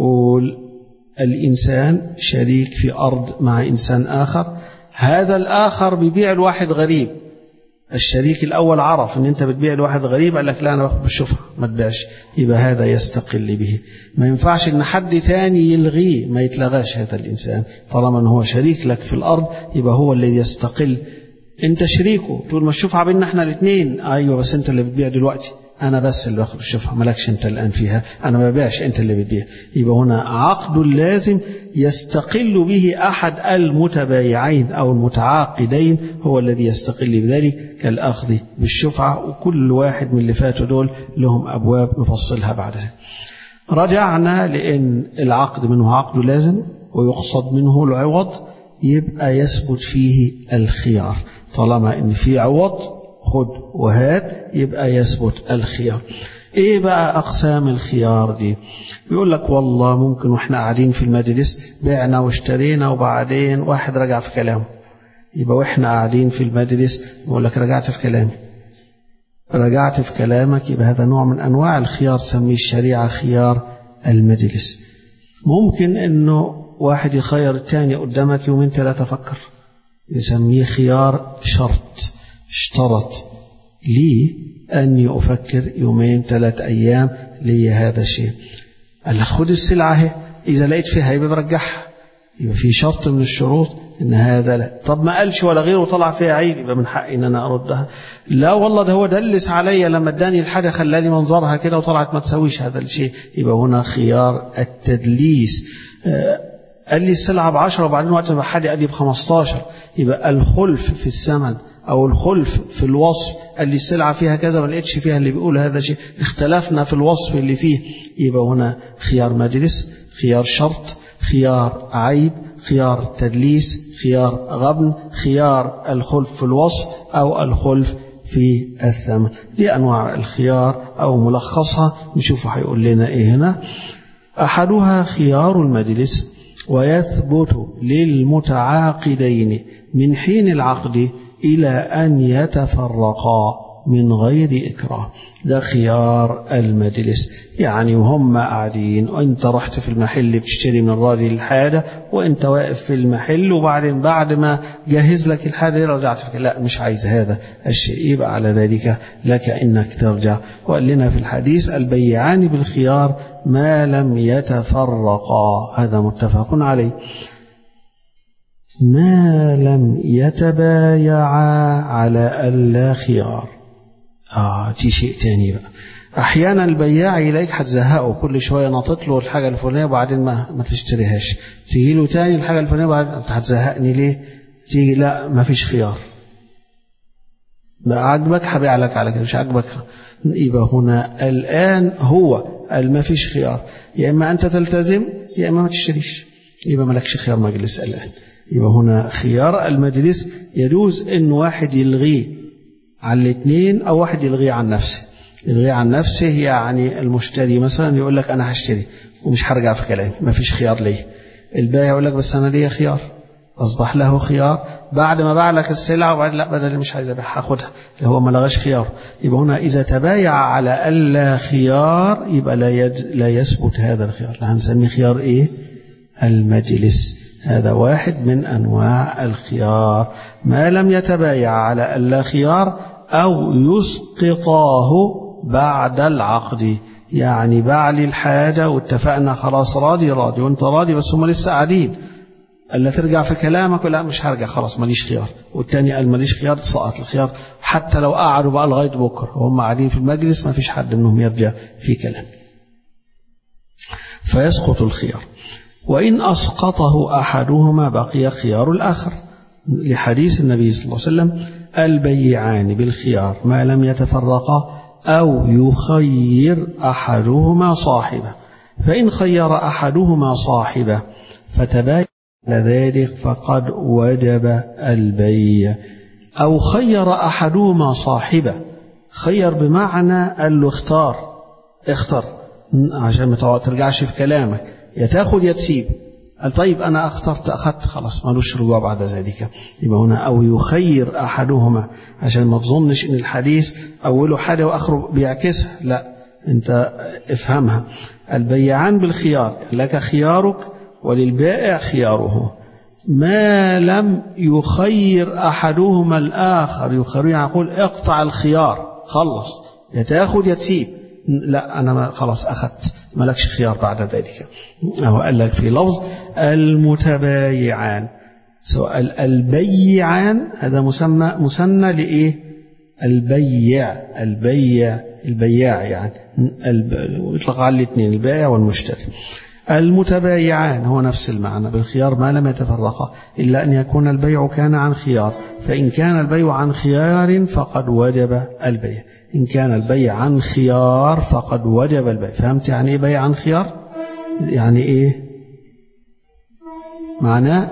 والانسان شريك في ارض مع انسان اخر هذا الاخر بيبيع الواحد غريب الشريك الأول عرف أن أنت بتبيع لواحد غريب قال لك لا أنا باخد بالشفعة ما تبيعش يبقى هذا يستقل به ما ينفعش أن حد تاني يلغيه ما يتلغاش هذا الإنسان طالما أنه هو شريك لك في الأرض يبقى هو الذي يستقل أنت شريكه تقول ما الشفعة بيننا احنا الاثنين أيوة بس أنت اللي بتبيع دلوقتي أنا بس اللي باخد الشفعة مالكش أنت الآن فيها أنا ما ببيعش أنت اللي بتبيع يبقى هنا عقد لازم يستقل به أحد المتبايعين أو المتعاقدين هو الذي يستقل بذلك كالأخذ بالشفعة وكل واحد من اللي فاتوا دول لهم أبواب نفصلها بعد ذلك رجعنا لأن العقد منه عقد لازم ويقصد منه العوض يبقى يثبت فيه الخيار طالما ان في عوض خد وهات يبقى يثبت الخيار ايه بقى اقسام الخيار دي يقول لك والله ممكن واحنا قاعدين في المجلس بعنا واشترينا وبعدين واحد رجع في كلامه يبقى واحنا قاعدين في المجلس يقول لك رجعت في كلامي رجعت في كلامك يبقى هذا نوع من انواع الخيار تسميه الشريعه خيار المجلس ممكن انه واحد يخير الثاني قدامك يومين ثلاثه فكر يسميه خيار شرط اشترط لي أني أفكر يومين ثلاث أيام لي هذا الشيء قال لك خد السلعة اهي إذا لقيت فيها يبقى برجعها يبقى في شرط من الشروط إن هذا لا طب ما قالش ولا غيره طلع فيها عيب يبقى من حقي إن أنا أردها لا والله ده هو دلس عليا لما اداني الحاجة خلاني منظرها كده وطلعت ما تسويش هذا الشيء يبقى هنا خيار التدليس آه قال لي السلعة بعشرة وبعدين وقت ما حد قال لي بخمستاشر يبقى الخلف في الثمن أو الخلف في الوصف قال لي السلعة فيها كذا ما لقيتش فيها اللي بيقول هذا شيء اختلفنا في الوصف اللي فيه يبقى هنا خيار مجلس خيار شرط خيار عيب خيار تدليس خيار غبن خيار الخلف في الوصف أو الخلف في الثمن دي أنواع الخيار أو ملخصها نشوف هيقول لنا إيه هنا أحدها خيار المجلس ويثبت للمتعاقدين من حين العقد إلى أن يتفرقا من غير إكراه ده خيار المجلس يعني وهم قاعدين وانت رحت في المحل بتشتري من الراجل الحاجة وانت واقف في المحل وبعدين بعد ما جهز لك الحاجة رجعت فيك لا مش عايز هذا الشيء يبقى على ذلك لك انك ترجع وقال لنا في الحديث البيعان بالخيار ما لم يتفرقا هذا متفق عليه ما لم يتبايعا على ألا خيار آه دي شيء تاني بقى أحيانا البياع إليك هتزهقه كل شوية ناطط له الحاجة الفلانية وبعدين ما, ما تشتريهاش تيجي له تاني الحاجة الفلانية وبعدين أنت هتزهقني ليه تيجي لا ما فيش خيار ما عجبك هبيع لك على كده مش عجبك يبقى هنا الآن هو ما فيش خيار يا إما أنت تلتزم يا إما ما تشتريش يبقى مالكش خيار مجلس الآن يبقى هنا خيار المجلس يجوز ان واحد يلغيه عن الاثنين او واحد يلغيه عن نفسه يلغيه عن نفسه يعني المشتري مثلا يقول لك انا هشتري ومش هرجع في كلامي ما فيش خيار ليه البائع يقول لك بس انا ليا خيار اصبح له خيار بعد ما باع لك السلعه وبعد لا بدل مش عايز ابيعها هاخدها اللي هو ما لغاش خيار يبقى هنا اذا تبايع على الا خيار يبقى لا يد لا يثبت هذا الخيار لا هنسميه خيار ايه المجلس هذا واحد من أنواع الخيار ما لم يتبايع على ألا خيار أو يسقطاه بعد العقد يعني باع لي الحاجة واتفقنا خلاص راضي راضي وانت راضي بس هم لسه قاعدين الا ترجع في كلامك ولا مش هرجع خلاص ماليش خيار والتاني قال ماليش خيار سقط الخيار حتى لو قعدوا بقى لغايه بكره وهم قاعدين في المجلس ما فيش حد منهم يرجع في كلام فيسقط الخيار وإن أسقطه أحدهما بقي خيار الآخر لحديث النبي صلى الله عليه وسلم البيعان بالخيار ما لم يتفرقا أو يخير أحدهما صاحبه فإن خير أحدهما صاحبه فتباين ذلك فقد وجب البيع أو خير أحدهما صاحبه خير بمعنى قال له اختار اختر عشان ما ترجعش في كلامك يا تاخد يا تسيب قال طيب أنا اخترت أخذت خلاص مالوش رجوع بعد ذلك يبقى هنا أو يخير أحدهما عشان ما تظنش إن الحديث أوله حاجة وآخره بيعكسها لا أنت افهمها البيعان بالخيار لك خيارك وللبائع خياره ما لم يخير أحدهما الآخر يخير يعني يقول اقطع الخيار خلص يا تاخد يا تسيب لا أنا ما خلاص أخذت ملكش خيار بعد ذلك هو قال لك في لفظ المتبايعان سواء البيعان هذا مسمى مسمى لإيه البيع البيع البياع يعني يطلق على الاثنين البائع والمشتري المتبايعان هو نفس المعنى بالخيار ما لم يتفرقا إلا أن يكون البيع كان عن خيار فإن كان البيع عن خيار فقد وجب البيع إن كان البيع عن خيار فقد وجب البيع فهمت يعني إيه بيع عن خيار يعني إيه معناه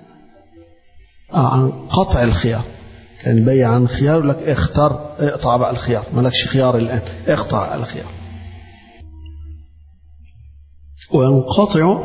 آه عن قطع الخيار كان بيع عن خيار لك اختر اقطع بقى الخيار مالكش خيار الآن اقطع الخيار وينقطع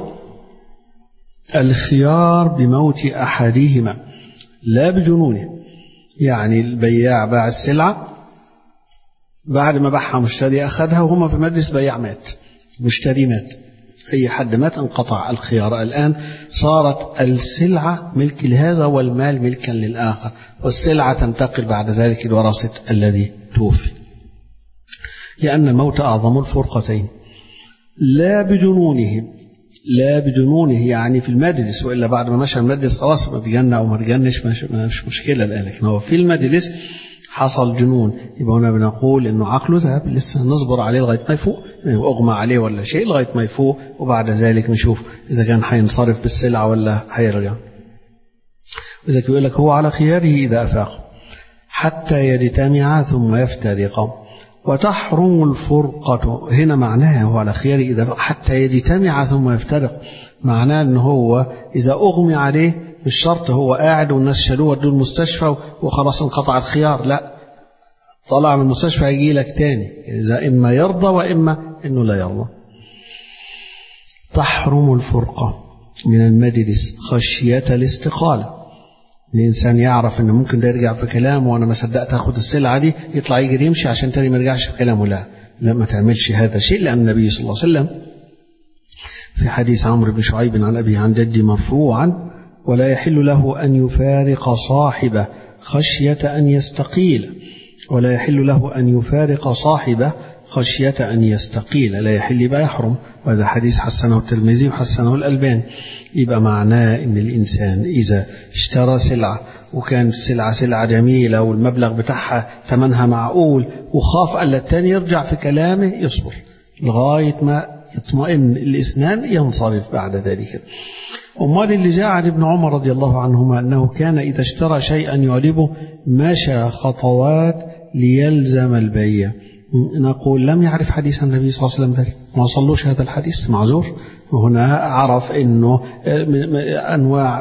الخيار بموت أحدهما لا بجنونه يعني البياع باع السلعة بعد ما باعها مشتري أخذها وهما في مجلس بياع مات مشتري مات أي حد مات انقطع الخيار الآن صارت السلعة ملك لهذا والمال ملكا للآخر والسلعة تنتقل بعد ذلك لورثة الذي توفي لأن الموت أعظم الفرقتين لا بجنونه لا بجنونه يعني في المجلس والا بعد ما مشى المجلس خلاص ما بيجنى او ما بيجنش مش مشكله الان لكن هو في المجلس حصل جنون يبقى هنا بنقول انه عقله ذهب لسه نصبر عليه لغايه ما يفوق يعني اغمى عليه ولا شيء لغايه ما يفوق وبعد ذلك نشوف اذا كان هينصرف بالسلعه ولا هيرجع واذا بيقول لك هو على خياره اذا افاق حتى يجتمع ثم يفترقا وتحرم الفرقة هنا معناها هو على خيار إذا حتى يجتمع ثم يفترق معناه أنه هو إذا أغمي عليه مش شرط هو قاعد والناس شالوه ودوه المستشفى وخلاص انقطع الخيار لا طلع من المستشفى هيجي لك تاني إذا إما يرضى وإما إنه لا يرضى تحرم الفرقة من المجلس خشية الاستقالة الإنسان يعرف إنه ممكن ده يرجع في كلامه وأنا ما صدقت آخد السلعة دي يطلع يجري يمشي عشان تاني ما يرجعش في كلامه لا لا ما تعملش هذا شيء لأن النبي صلى الله عليه وسلم في حديث عمرو بن شعيب عن أبي عن جدي مرفوعا ولا يحل له أن يفارق صاحبه خشية أن يستقيل ولا يحل له أن يفارق صاحبه خشية أن يستقيل لا يحل يبقى يحرم وهذا حديث حسنه الترمذي وحسنه الألباني يبقى معناه إن الإنسان إذا اشترى سلعة وكانت السلعة سلعة جميلة والمبلغ بتاعها ثمنها معقول وخاف ألا التاني يرجع في كلامه يصبر لغاية ما يطمئن الإسنان ينصرف بعد ذلك أمال اللي جاء عن ابن عمر رضي الله عنهما أنه كان إذا اشترى شيئا يعجبه مشى خطوات ليلزم البيع نقول لم يعرف حديث النبي صلى الله عليه وسلم ذلك ما وصلوش هذا الحديث معذور وهنا عرف انه انواع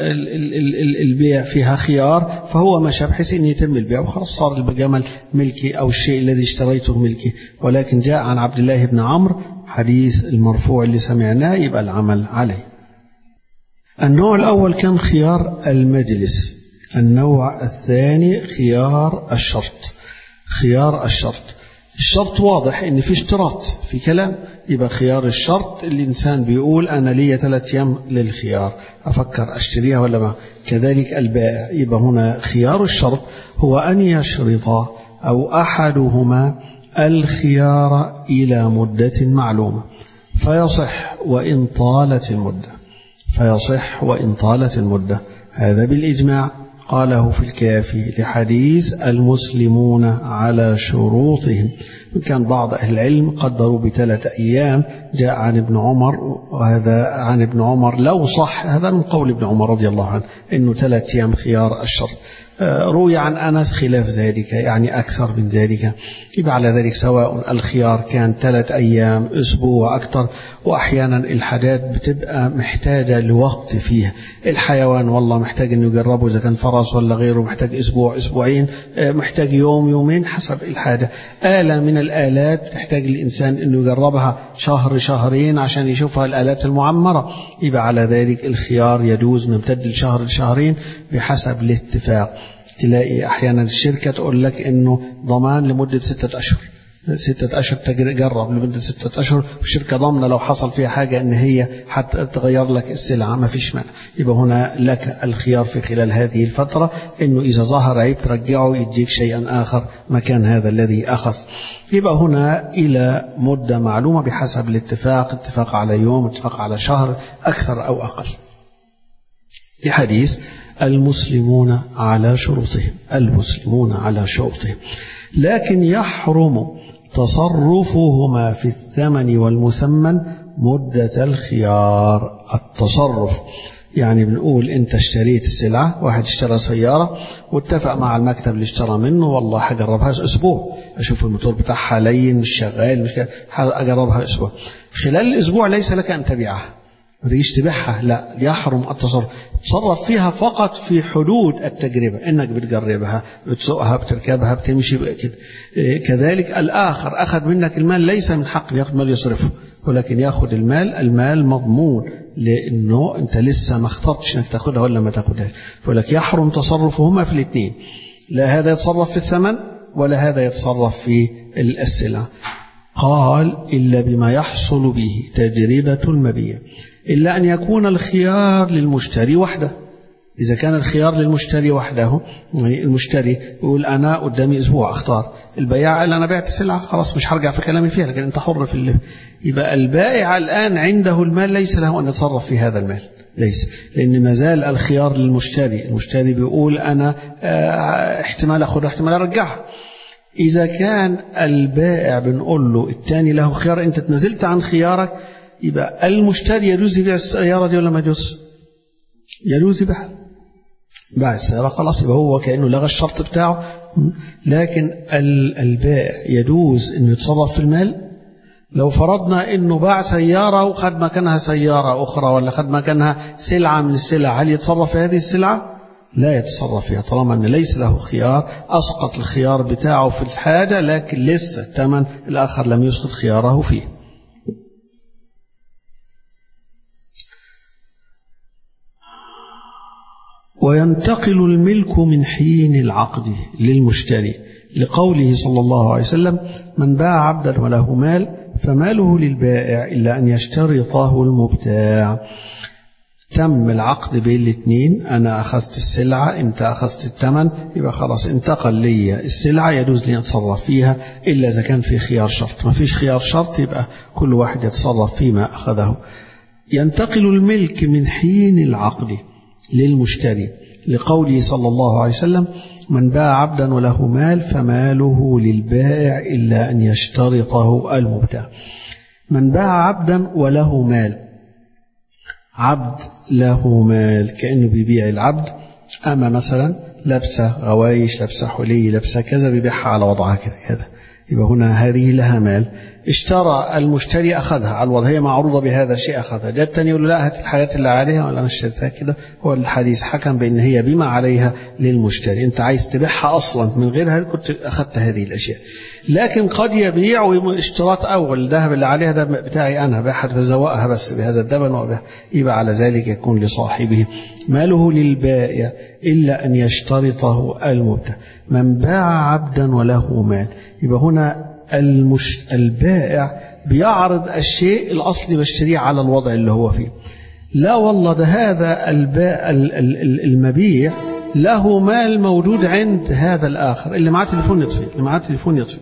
البيع فيها خيار فهو مشى بحيث ان يتم البيع وخلاص صار الجمل ملكي او الشيء الذي اشتريته ملكي ولكن جاء عن عبد الله بن عمرو حديث المرفوع اللي سمعناه يبقى العمل عليه النوع الاول كان خيار المجلس النوع الثاني خيار الشرط خيار الشرط الشرط واضح ان في اشتراط في كلام يبقى خيار الشرط الانسان بيقول انا لي ثلاث ايام للخيار افكر اشتريها ولا ما كذلك البائع يبقى هنا خيار الشرط هو ان يشرط او احدهما الخيار الى مده معلومه فيصح وان طالت المده فيصح وان طالت المده هذا بالاجماع قاله في الكافي لحديث المسلمون على شروطهم كان بعض أهل العلم قدروا بثلاثة أيام جاء عن ابن عمر وهذا عن ابن عمر لو صح هذا من قول ابن عمر رضي الله عنه أنه ثلاثة أيام خيار الشرط روي عن أنس خلاف ذلك يعني أكثر من ذلك يبقى على ذلك سواء الخيار كان ثلاث أيام أسبوع أكثر وأحيانا الحاجات بتبقى محتاجة لوقت فيها الحيوان والله محتاج أنه يجربه إذا كان فرس ولا غيره محتاج أسبوع أسبوعين محتاج يوم يومين حسب الحاجة آلة من الآلات تحتاج الإنسان أنه يجربها شهر شهرين عشان يشوفها الآلات المعمرة يبقى على ذلك الخيار يجوز نمتد لشهر لشهرين بحسب الاتفاق تلاقي أحيانا الشركة تقول لك أنه ضمان لمدة ستة أشهر ستة أشهر تجرب لمدة ستة أشهر والشركة ضامنة لو حصل فيها حاجة أن هي حتى تغير لك السلعة ما فيش مانع يبقى هنا لك الخيار في خلال هذه الفترة أنه إذا ظهر عيب ترجعه يديك شيئا آخر مكان هذا الذي أخذ يبقى هنا إلى مدة معلومة بحسب الاتفاق اتفاق على يوم اتفاق على شهر أكثر أو أقل لحديث المسلمون على شروطهم المسلمون على شروطهم لكن يحرم تصرفهما في الثمن والمثمن مدة الخيار التصرف يعني بنقول انت اشتريت السلعة واحد اشترى سيارة واتفق مع المكتب اللي اشترى منه والله هجربها اسبوع اشوف الموتور بتاعها لين مش شغال مش اجربها اسبوع خلال الاسبوع ليس لك ان تبيعها ما تجيش تبيعها لا يحرم التصرف تصرف فيها فقط في حدود التجربة انك بتجربها بتسوقها بتركبها بتمشي كده كذلك الآخر أخذ منك المال ليس من حق ياخذ مال يصرفه ولكن ياخذ المال المال مضمون لأنه أنت لسه ما اخترتش أنك تاخذها ولا ما تاخذهاش ولك يحرم تصرفهما في الاثنين لا هذا يتصرف في الثمن ولا هذا يتصرف في السلعة قال إلا بما يحصل به تجربة المبيع إلا أن يكون الخيار للمشتري وحده إذا كان الخيار للمشتري وحده يعني المشتري يقول أنا قدامي أسبوع أختار البياع قال أنا بعت السلعة خلاص مش هرجع في كلامي فيها لكن أنت حر في اللي يبقى البائع الآن عنده المال ليس له أن يتصرف في هذا المال ليس لأن ما زال الخيار للمشتري المشتري بيقول أنا احتمال أخذها احتمال أرجعها إذا كان البائع بنقول له الثاني له خيار أنت تنزلت عن خيارك يبقى المشتري يجوز يبيع السيارة دي ولا ما يجوز؟ يجوز يبيعها باع السيارة خلاص يبقى هو كأنه لغى الشرط بتاعه لكن البائع يجوز أنه يتصرف في المال لو فرضنا أنه باع سيارة وخد مكانها سيارة أخرى ولا خد مكانها سلعة من السلع هل يتصرف في هذه السلعة؟ لا يتصرف فيها طالما أن ليس له خيار أسقط الخيار بتاعه في الحاجة لكن لسه الثمن الآخر لم يسقط خياره فيه وينتقل الملك من حين العقد للمشتري لقوله صلى الله عليه وسلم من باع عبدا وله مال فماله للبائع إلا أن يشترطه المبتاع تم العقد بين الاثنين أنا أخذت السلعة أنت أخذت الثمن يبقى خلاص انتقل لي السلعة يجوز لي أتصرف فيها إلا إذا كان في خيار شرط ما فيش خيار شرط يبقى كل واحد يتصرف فيما أخذه ينتقل الملك من حين العقد للمشتري لقوله صلى الله عليه وسلم من باع عبدا وله مال فماله للبائع إلا أن يشترطه المبتاع من باع عبدا وله مال عبد له مال كأنه بيبيع العبد أما مثلا لابسة غوايش لابسة حلي لابسة كذا بيبيعها على وضعها كده كده يبقى هنا هذه لها مال اشترى المشتري أخذها على الوضع هي معروضة بهذا الشيء أخذها جاء الثاني يقول له لا هات الحاجات اللي عليها ولا أنا اشتريتها كده هو الحديث حكم بأن هي بما عليها للمشتري أنت عايز تبيعها أصلا من غيرها كنت أخذت هذه الأشياء لكن قد يبيع اشتراط أول الذهب اللي عليها ده بتاعي أنا بيعها فزوقها بس بهذا الدبن وبه يبقى على ذلك يكون لصاحبه ماله للبائع إلا أن يشترطه المبتع من باع عبدا وله مال يبقى هنا المش... البائع بيعرض الشيء الأصلي بشتريه على الوضع اللي هو فيه لا والله ده هذا الباء المبيع له مال موجود عند هذا الآخر اللي معاه تليفون يطفي اللي معاه تليفون يطفي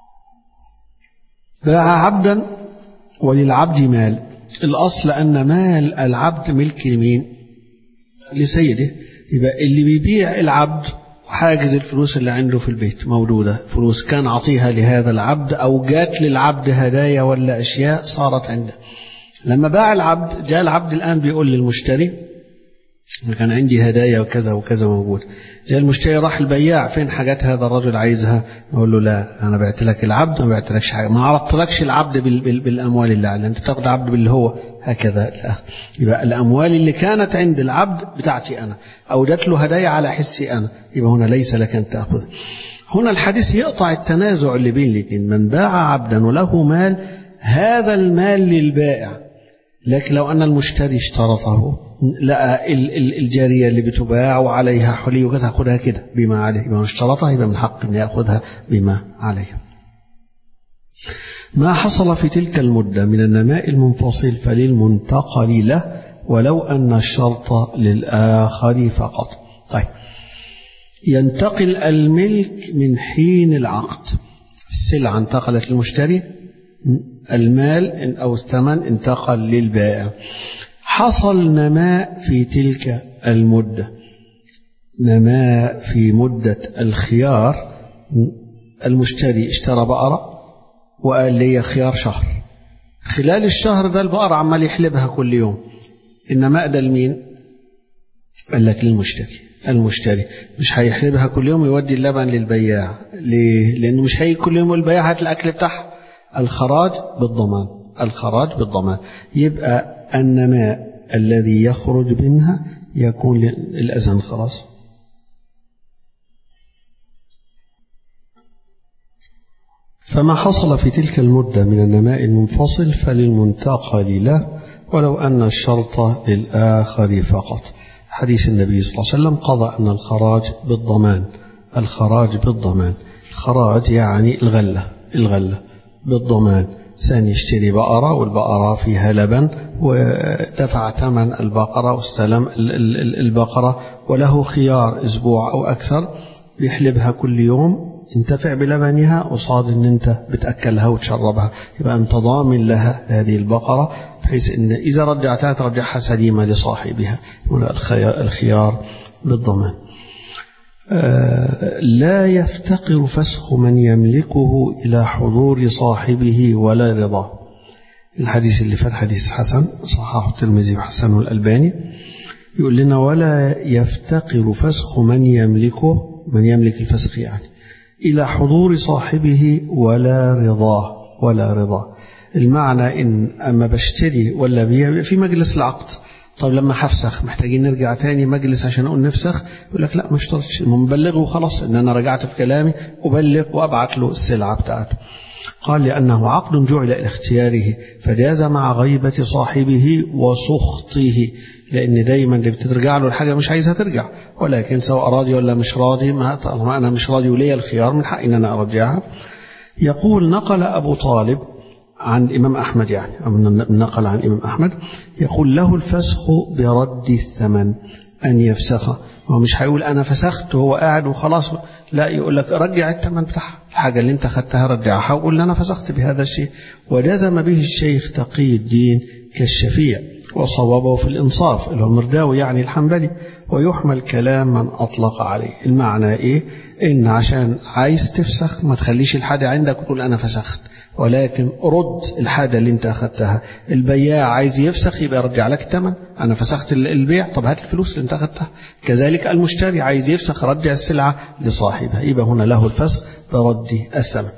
باع عبدا وللعبد مال الأصل أن مال العبد ملك لمين لسيده يبقى اللي بيبيع العبد وحاجز الفلوس اللي عنده في البيت موجودة فلوس كان عطيها لهذا العبد أو جات للعبد هدايا ولا أشياء صارت عنده لما باع العبد جاء العبد الآن بيقول للمشتري كان عندي هدايا وكذا وكذا موجود جاء المشتري راح البياع فين حاجات هذا الرجل عايزها نقول له لا انا بعت لك العبد ما بعتلكش حاجه ما عرضتلكش العبد بال بال بالاموال اللي عليه انت تاخد عبد باللي هو هكذا لا يبقى الاموال اللي كانت عند العبد بتاعتي انا اودت له هدايا على حسي انا يبقى هنا ليس لك ان تاخذها هنا الحديث يقطع التنازع اللي بين الاثنين من باع عبدا وله مال هذا المال للبائع لكن لو أن المشتري اشترطه لقى الجارية اللي بتباع وعليها حلي وتاخدها كده بما عليه يبقى اشترطها يبقى من حق أن يأخذها بما عليه ما حصل في تلك المدة من النماء المنفصل فللمنتقل له ولو أن الشرط للآخر فقط طيب ينتقل الملك من حين العقد السلعة انتقلت للمشتري المال أو الثمن انتقل للبائع حصل نماء في تلك المدة نماء في مدة الخيار المشتري اشترى بقرة وقال لي خيار شهر خلال الشهر ده البقرة عمال يحلبها كل يوم النماء ده لمين قال لك للمشتري المشتري مش هيحلبها كل يوم يودي اللبن للبياع ليه لانه مش هيجي كل يوم البياع هات الاكل بتاعها الخراج بالضمان الخراج بالضمان يبقى النماء الذي يخرج منها يكون الأذن خلاص فما حصل في تلك المدة من النماء المنفصل فللمنتقل له ولو أن الشرط للآخر فقط حديث النبي صلى الله عليه وسلم قضى أن الخراج بالضمان الخراج بالضمان الخراج يعني الغلة الغلة بالضمان ثاني يشتري بقرة والبقرة فيها لبن ودفع ثمن البقرة واستلم البقرة وله خيار أسبوع أو أكثر بيحلبها كل يوم انتفع بلبنها قصاد ان انت بتاكلها وتشربها يبقى انت ضامن لها هذه البقره بحيث ان اذا رجعتها ترجعها سليمه لصاحبها الخيار بالضمان لا يفتقر فسخ من يملكه إلى حضور صاحبه ولا رضاه الحديث اللي فات حديث حسن صححه الترمذي وحسنه الألباني يقول لنا ولا يفتقر فسخ من يملكه من يملك الفسخ يعني إلى حضور صاحبه ولا رضاه ولا رضاه المعنى إن أما بشتري ولا بيع في مجلس العقد طب لما هفسخ محتاجين نرجع تاني مجلس عشان اقول نفسخ يقول لك لا ما اشترطش مبلغه وخلاص ان انا رجعت في كلامي ابلغ وابعت له السلعه بتاعته قال لانه عقد جعل الى اختياره فجاز مع غيبه صاحبه وسخطه لان دايما اللي بترجع له الحاجه مش عايزها ترجع ولكن سواء راضي ولا مش راضي ما طالما انا مش راضي وليا الخيار من حقي ان انا ارجعها يقول نقل ابو طالب عن الإمام أحمد يعني أو نقل عن الإمام أحمد يقول له الفسخ برد الثمن أن يفسخه هو مش هيقول أنا فسخت وهو قاعد وخلاص لا يقول لك رجع الثمن بتاعها الحاجة اللي أنت خدتها رجعها وقول أنا فسخت بهذا الشيء وجزم به الشيخ تقي الدين كالشفيع وصوبه في الإنصاف اللي هو مرداوي يعني الحنبلي ويحمل كلام من أطلق عليه المعنى إيه إن عشان عايز تفسخ ما تخليش الحاجة عندك وتقول أنا فسخت ولكن رد الحاجة اللي انت أخذتها البياع عايز يفسخ يبقى يرجع لك الثمن أنا فسخت البيع طب هات الفلوس اللي انت أخذتها كذلك المشتري عايز يفسخ رجع السلعة لصاحبها يبقى هنا له الفسخ برد الثمن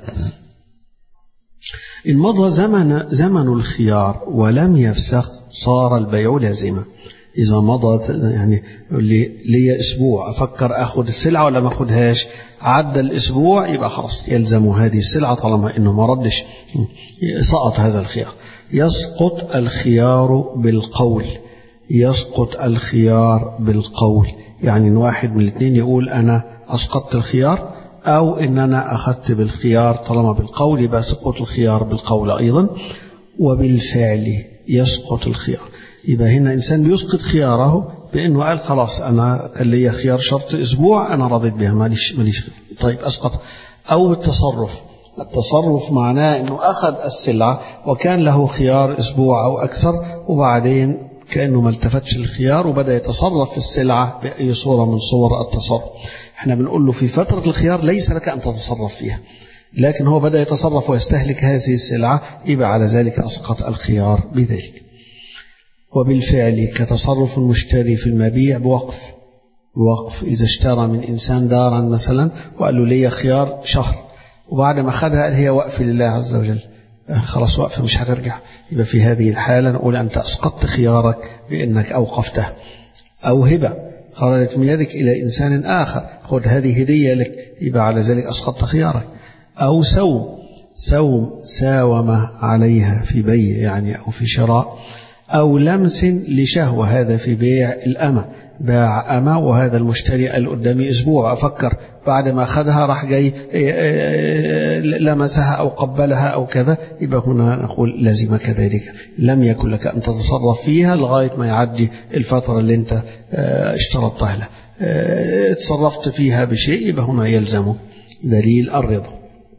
إن مضى زمن زمن الخيار ولم يفسخ صار البيع لازما إذا مضى يعني لي, لي أسبوع أفكر أخذ السلعة ولا ما أخذهاش عدى الأسبوع يبقى خلاص يلزم هذه السلعة طالما إنه ما ردش سقط هذا الخيار يسقط الخيار بالقول يسقط الخيار بالقول يعني إن واحد من الاثنين يقول أنا أسقطت الخيار أو إن أنا أخذت بالخيار طالما بالقول يبقى سقوط الخيار بالقول أيضا وبالفعل يسقط الخيار يبقى هنا إنسان بيسقط خياره بأنه قال خلاص أنا كان لي خيار شرط أسبوع أنا رضيت بها ماليش ماليش خيار طيب أسقط أو التصرف التصرف معناه أنه أخذ السلعة وكان له خيار أسبوع أو أكثر وبعدين كأنه ما التفتش الخيار وبدأ يتصرف في السلعة بأي صورة من صور التصرف احنا بنقول له في فترة الخيار ليس لك أن تتصرف فيها لكن هو بدأ يتصرف ويستهلك هذه السلعة يبقى على ذلك أسقط الخيار بذلك وبالفعل كتصرف المشتري في المبيع بوقف بوقف إذا اشترى من إنسان دارا مثلا وقال له لي خيار شهر وبعد ما خدها قال هي وقف لله عز وجل خلاص وقف مش هترجع يبقى في هذه الحالة نقول أنت أسقطت خيارك بأنك أوقفته أو هبة خرجت من يدك إلى إنسان آخر خذ هذه هدية لك يبقى على ذلك أسقطت خيارك أو سوم سوم ساوم عليها في بيع يعني أو في شراء أو لمس لشهوة هذا في بيع الأمة باع أمة وهذا المشتري قال قدامي أسبوع أفكر بعد ما أخذها راح جاي لمسها أو قبلها أو كذا يبقى هنا نقول لازم كذلك لم يكن لك أن تتصرف فيها لغاية ما يعدي الفترة اللي أنت اشترطتها له تصرفت فيها بشيء يبقى هنا يلزم دليل الرضا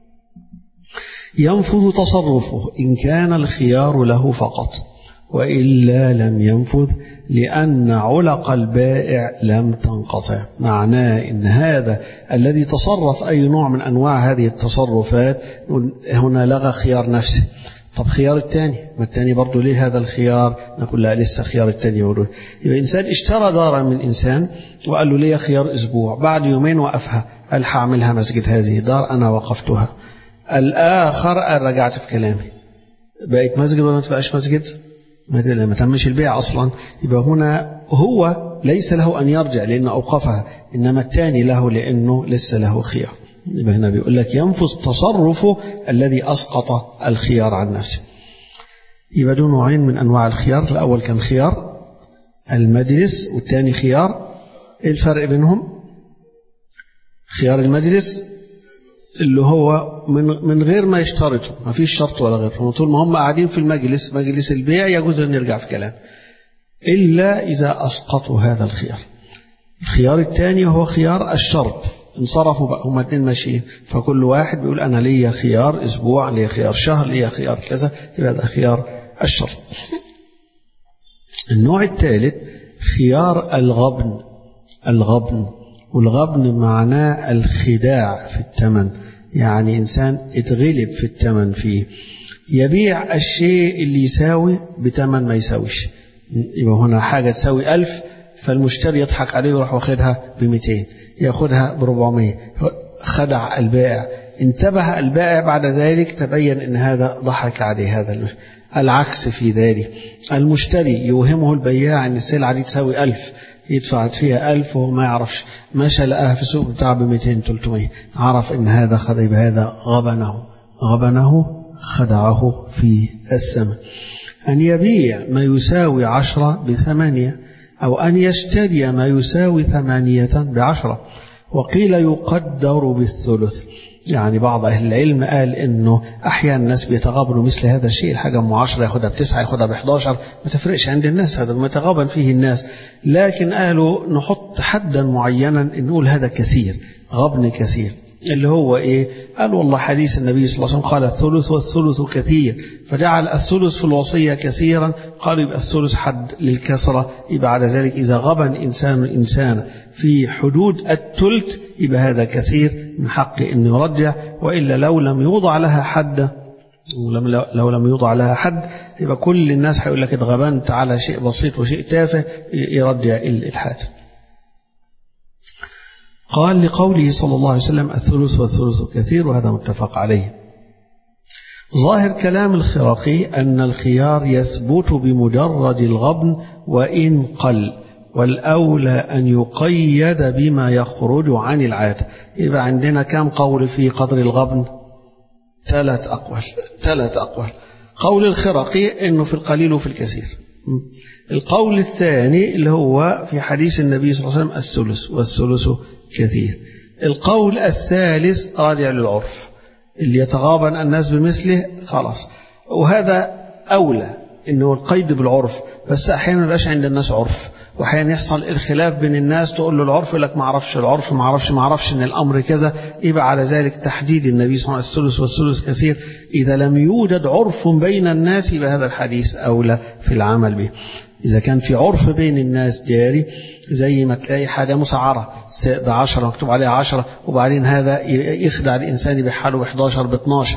ينفذ تصرفه إن كان الخيار له فقط وإلا لم ينفذ لأن علق البائع لم تنقطع معناه إن هذا الذي تصرف أي نوع من أنواع هذه التصرفات هنا لغى خيار نفسه طب خيار الثاني ما الثاني برضه ليه هذا الخيار نقول لا لسه خيار الثاني موجود يبقى إنسان اشترى دارا من إنسان وقال له ليه خيار أسبوع بعد يومين وقفها قال هعملها مسجد هذه دار أنا وقفتها الآخر قال رجعت في كلامي بقت مسجد ولا ما تبقاش مسجد ما تمش البيع أصلا يبقى هنا هو ليس له أن يرجع لأنه أوقفها إنما الثاني له لأنه لسه له خيار يبقى هنا بيقول لك ينفذ تصرفه الذي أسقط الخيار عن نفسه يبقى دون نوعين من أنواع الخيار الأول كان خيار المجلس والثاني خيار إيه الفرق بينهم خيار المجلس اللي هو من من غير ما يشترطوا ما فيش شرط ولا غير طول ما هم قاعدين في المجلس مجلس البيع يجوز أن يرجع في كلام إلا إذا أسقطوا هذا الخيار الخيار الثاني هو خيار الشرط انصرفوا بقى هم اثنين ماشيين فكل واحد بيقول أنا ليا خيار أسبوع ليا خيار شهر ليا خيار كذا يبقى ده خيار الشرط النوع الثالث خيار الغبن الغبن والغبن معناه الخداع في الثمن يعني إنسان اتغلب في الثمن فيه يبيع الشيء اللي يساوي بثمن ما يساويش يبقى هنا حاجة تساوي ألف فالمشتري يضحك عليه ويروح واخدها بمئتين ياخدها بربعمية خدع البائع انتبه البائع بعد ذلك تبين ان هذا ضحك عليه هذا العكس في ذلك المشتري يوهمه البياع ان السلعة دي تساوي ألف يدفع فيها ألف وهو ما يعرفش مشى لقاها في السوق بتاع ب 200 300 عرف ان هذا خدع هذا غبنه غبنه خدعه في الثمن أن يبيع ما يساوي عشرة بثمانية أو أن يشتري ما يساوي ثمانية بعشرة وقيل يقدر بالثلث يعني بعض أهل العلم قال إنه أحيانا الناس بيتغابنوا مثل هذا الشيء الحاجة أم 10 ياخدها بتسعة ياخدها ب 11 ما تفرقش عند الناس هذا ما يتغابن فيه الناس لكن قالوا نحط حدا معينا نقول هذا كثير غبن كثير اللي هو إيه قال والله حديث النبي صلى الله عليه وسلم قال الثلث والثلث كثير فجعل الثلث في الوصية كثيرا قال يبقى الثلث حد للكسرة يبقى على ذلك إذا غبن إنسان إنسان في حدود الثلث يبقى هذا كثير من حق أن يرجع وإلا لو لم يوضع لها حد لو لم يوضع لها حد يبقى كل الناس هيقول لك اتغبنت على شيء بسيط وشيء تافه يرجع الحاجة قال لقوله صلى الله عليه وسلم الثلث والثلث كثير وهذا متفق عليه ظاهر كلام الخرقي أن الخيار يثبت بمجرد الغبن وإن قل والأولى أن يقيد بما يخرج عن العادة يبقى عندنا كم قول في قدر الغبن ثلاث أقوال ثلاث أقوال قول الخرقي أنه في القليل وفي الكثير القول الثاني اللي هو في حديث النبي صلى الله عليه وسلم الثلث والثلث كثير القول الثالث راجع للعرف اللي يتغابن الناس بمثله خلاص وهذا أولى إنه القيد بالعرف بس أحيانا ما يبقاش عند الناس عرف واحيانا يحصل الخلاف بين الناس تقول له العرف يقول لك ما اعرفش العرف ما اعرفش ما اعرفش ان الامر كذا يبقى على ذلك تحديد النبي صلى الله عليه وسلم الثلث والثلث كثير اذا لم يوجد عرف بين الناس يبقى هذا الحديث اولى في العمل به إذا كان في عرف بين الناس جاري زي ما تلاقي حاجة مسعرة بعشرة مكتوب عليها عشرة وبعدين هذا يخدع الإنسان بحاله ب 11 ب 12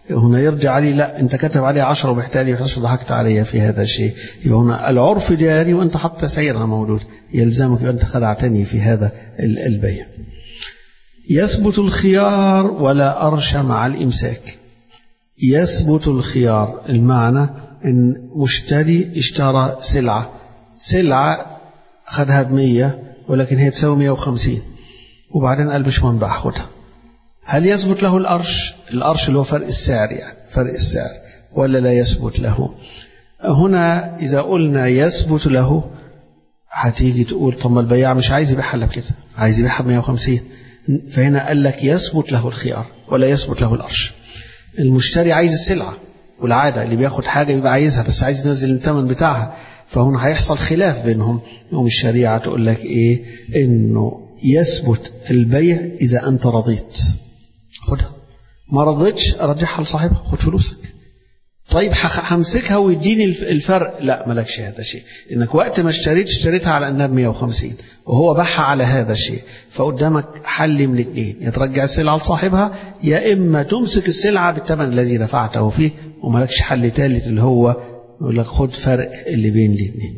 هنا يرجع عليه لا انت كتب عليه 10 وبالتالي ضحكت علي في هذا الشيء يبقى هنا العرف جاري وانت حتى سعرها موجود يلزمك انت خدعتني في هذا البيع يثبت الخيار ولا أرش مع الإمساك يثبت الخيار المعنى ان مشتري اشترى سلعة سلعة خدها بمية ولكن هي تساوي 150 وبعدين قال مش منبع خدها هل يثبت له الأرش الأرش اللي هو فرق السعر يعني فرق السعر ولا لا يثبت له هنا إذا قلنا يثبت له هتيجي تقول طب ما البياع مش عايز يبيعها الا بكده عايز يبيعها ب 150 فهنا قال لك يثبت له الخيار ولا يثبت له الأرش المشتري عايز السلعة والعادة اللي بياخد حاجة يبقى عايزها بس عايز ينزل الثمن بتاعها فهنا هيحصل خلاف بينهم يوم الشريعة تقول لك إيه إنه يثبت البيع إذا أنت رضيت خدها ما رضيتش أرجعها لصاحبها خد فلوسك طيب همسكها ويديني الفرق لا مالكش هذا الشيء انك وقت ما اشتريت اشتريتها على انها ب 150 وهو باعها على هذا الشيء فقدامك حل من الاثنين يا ترجع السلعه لصاحبها يا اما تمسك السلعه بالثمن الذي دفعته فيه ومالكش حل ثالث اللي هو يقول لك خد فرق اللي بين الاثنين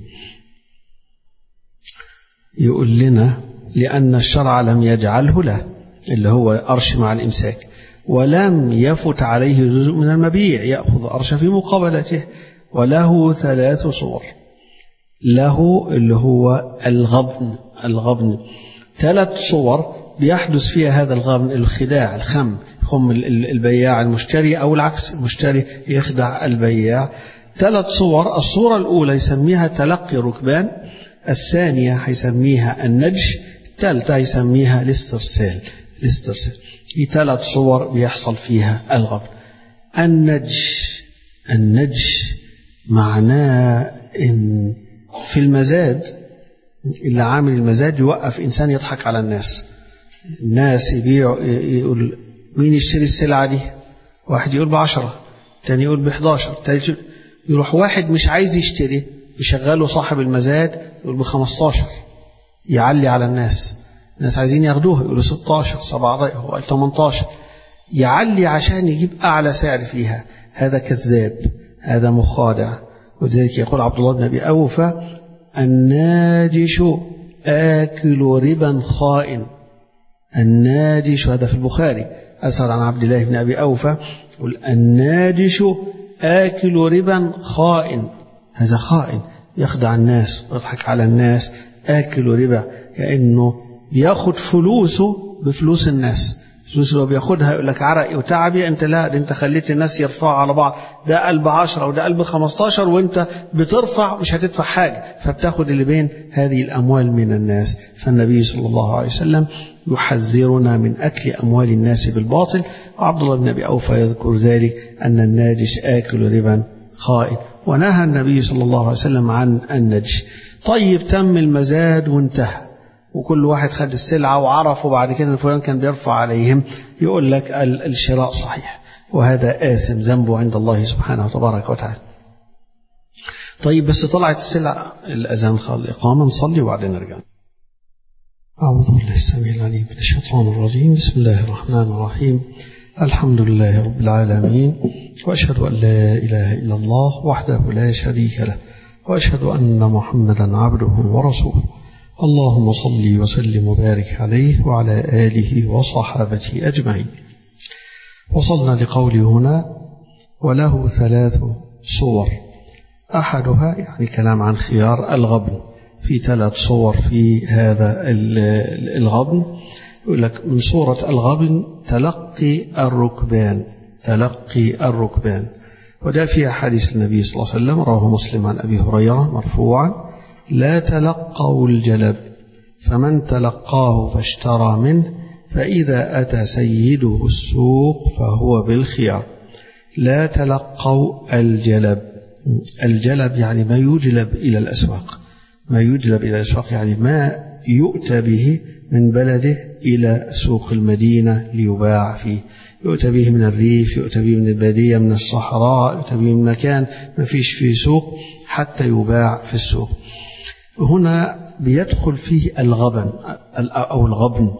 يقول لنا لأن الشرع لم يجعله له اللي هو أرش مع الإمساك ولم يفت عليه جزء من المبيع يأخذ أرش في مقابلته وله ثلاث صور له اللي هو الغبن الغبن ثلاث صور بيحدث فيها هذا الغبن الخداع الخم خم البياع المشتري أو العكس المشتري يخدع البياع ثلاث صور الصورة الأولى يسميها تلقي ركبان الثانية هيسميها النج الثالثة يسميها الاسترسال الاسترسال في ثلاث صور بيحصل فيها الغبن النج النج معناه ان في المزاد اللي عامل المزاد يوقف انسان يضحك على الناس الناس يبيعوا يقول مين يشتري السلعه دي واحد يقول بعشرة تاني يقول بحداشر تالت يروح واحد مش عايز يشتري يشغله صاحب المزاد يقول بخمستاشر يعلي على الناس الناس عايزين ياخدوها يقولوا 16 17 هو قال 18 يعلي عشان يجيب أعلى سعر فيها هذا كذاب هذا مخادع ولذلك يقول عبد الله بن أبي أوفى الناجش آكل ربا خائن الناجش هذا في البخاري أسأل عن عبد الله بن أبي أوفى يقول الناجش آكل ربا خائن هذا خائن يخدع الناس ويضحك على الناس آكل ربا كأنه بياخد فلوسه بفلوس الناس الفلوس اللي هو بياخدها يقول لك عرقي وتعبي انت لا ده انت خليت الناس يرفعوا على بعض ده قلب عشرة وده قلب خمستاشر وانت بترفع مش هتدفع حاجة فبتاخد اللي بين هذه الأموال من الناس فالنبي صلى الله عليه وسلم يحذرنا من أكل أموال الناس بالباطل وعبد الله بن أبي أوفى يذكر ذلك أن الناجش آكل ربا خائن ونهى النبي صلى الله عليه وسلم عن النجش طيب تم المزاد وانتهى وكل واحد خد السلعة وعرف وبعد كده فلان كان بيرفع عليهم يقول لك الشراء صحيح وهذا آثم ذنبه عند الله سبحانه وتبارك وتعالى طيب بس طلعت السلعة الأذان خال الإقامة نصلي وبعدين نرجع أعوذ بالله السميع العليم من الشيطان الرجيم بسم الله الرحمن الرحيم الحمد لله رب العالمين وأشهد أن لا إله إلا الله وحده لا شريك له وأشهد أن محمدا عبده ورسوله اللهم صل وسلم وبارك عليه وعلى آله وصحابته أجمعين وصلنا لقول هنا وله ثلاث صور أحدها يعني كلام عن خيار الغبن في ثلاث صور في هذا الغبن يقول لك من صورة الغبن تلقي الركبان تلقي الركبان وده في حديث النبي صلى الله عليه وسلم رواه مسلم عن أبي هريرة مرفوعا لا تلقوا الجلب فمن تلقاه فاشترى منه فإذا أتى سيده السوق فهو بالخيار لا تلقوا الجلب الجلب يعني ما يجلب إلى الأسواق ما يجلب إلى الأسواق يعني ما يؤتى به من بلده إلى سوق المدينة ليباع فيه يؤتى به من الريف يؤتى به من البادية من الصحراء يؤتى به من مكان ما فيش فيه سوق حتى يباع في السوق هنا بيدخل فيه الغبن أو الغبن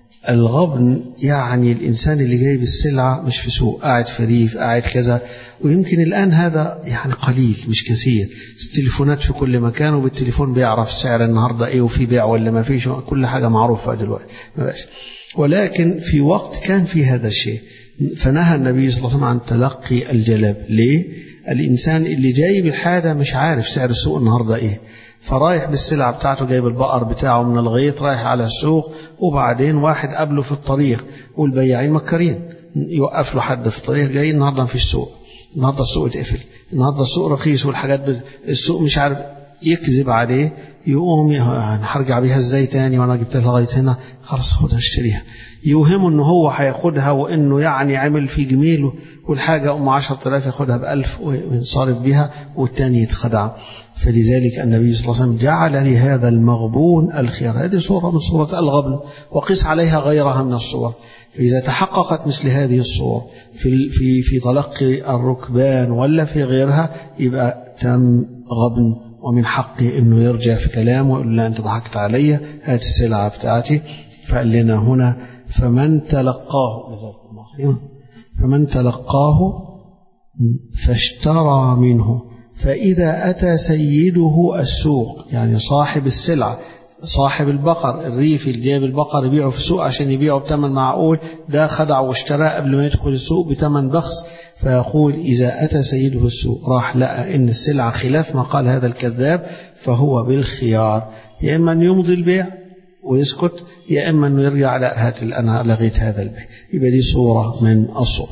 الغبن يعني الإنسان اللي جايب السلعة مش في سوق قاعد في ريف قاعد كذا ويمكن الآن هذا يعني قليل مش كثير التليفونات في كل مكان وبالتليفون بيعرف سعر النهاردة إيه وفي بيع ولا ما فيش كل حاجة معروفة دلوقتي ما بقاش ولكن في وقت كان في هذا الشيء فنهى النبي صلى الله عليه وسلم عن تلقي الجلب ليه؟ الإنسان اللي جايب الحاجة مش عارف سعر السوق النهاردة إيه فرايح بالسلعة بتاعته جايب البقر بتاعه من الغيط رايح على السوق وبعدين واحد قابله في الطريق والبياعين مكرين يوقف له حد في الطريق جاي النهارده مفيش سوق النهارده السوق اتقفل النهارده السوق رخيص والحاجات بت... السوق مش عارف يكذب عليه يقوم انا هرجع بيها ازاي تاني وانا جبتها لغايه هنا خلاص خدها اشتريها يوهمه ان هو هياخدها وانه يعني عمل في جميل والحاجه ام 10000 ياخدها ب 1000 وينصرف بها والتاني يتخدع فلذلك النبي صلى الله عليه وسلم جعل لهذا المغبون الخيار هذه صورة من صورة الغبن وقس عليها غيرها من الصور فإذا تحققت مثل هذه الصور في في في تلقي الركبان ولا في غيرها يبقى تم غبن ومن حقه انه يرجع في كلامه ويقول لا انت ضحكت علي هات السلعه بتاعتي فقال لنا هنا فمن تلقاه جزاكم الله خيرا فمن تلقاه فاشترى منه فإذا أتى سيده السوق يعني صاحب السلعة صاحب البقر الريف اللي جايب البقر يبيعه في السوق عشان يبيعه بثمن معقول ده خدع واشتراه قبل ما يدخل السوق بثمن بخس فيقول إذا أتى سيده السوق راح لقى إن السلعة خلاف ما قال هذا الكذاب فهو بالخيار يا إما أن يمضي البيع ويسكت يا إما أنه يرجع لا هات أنا لغيت هذا البيع يبقى دي صورة من الصور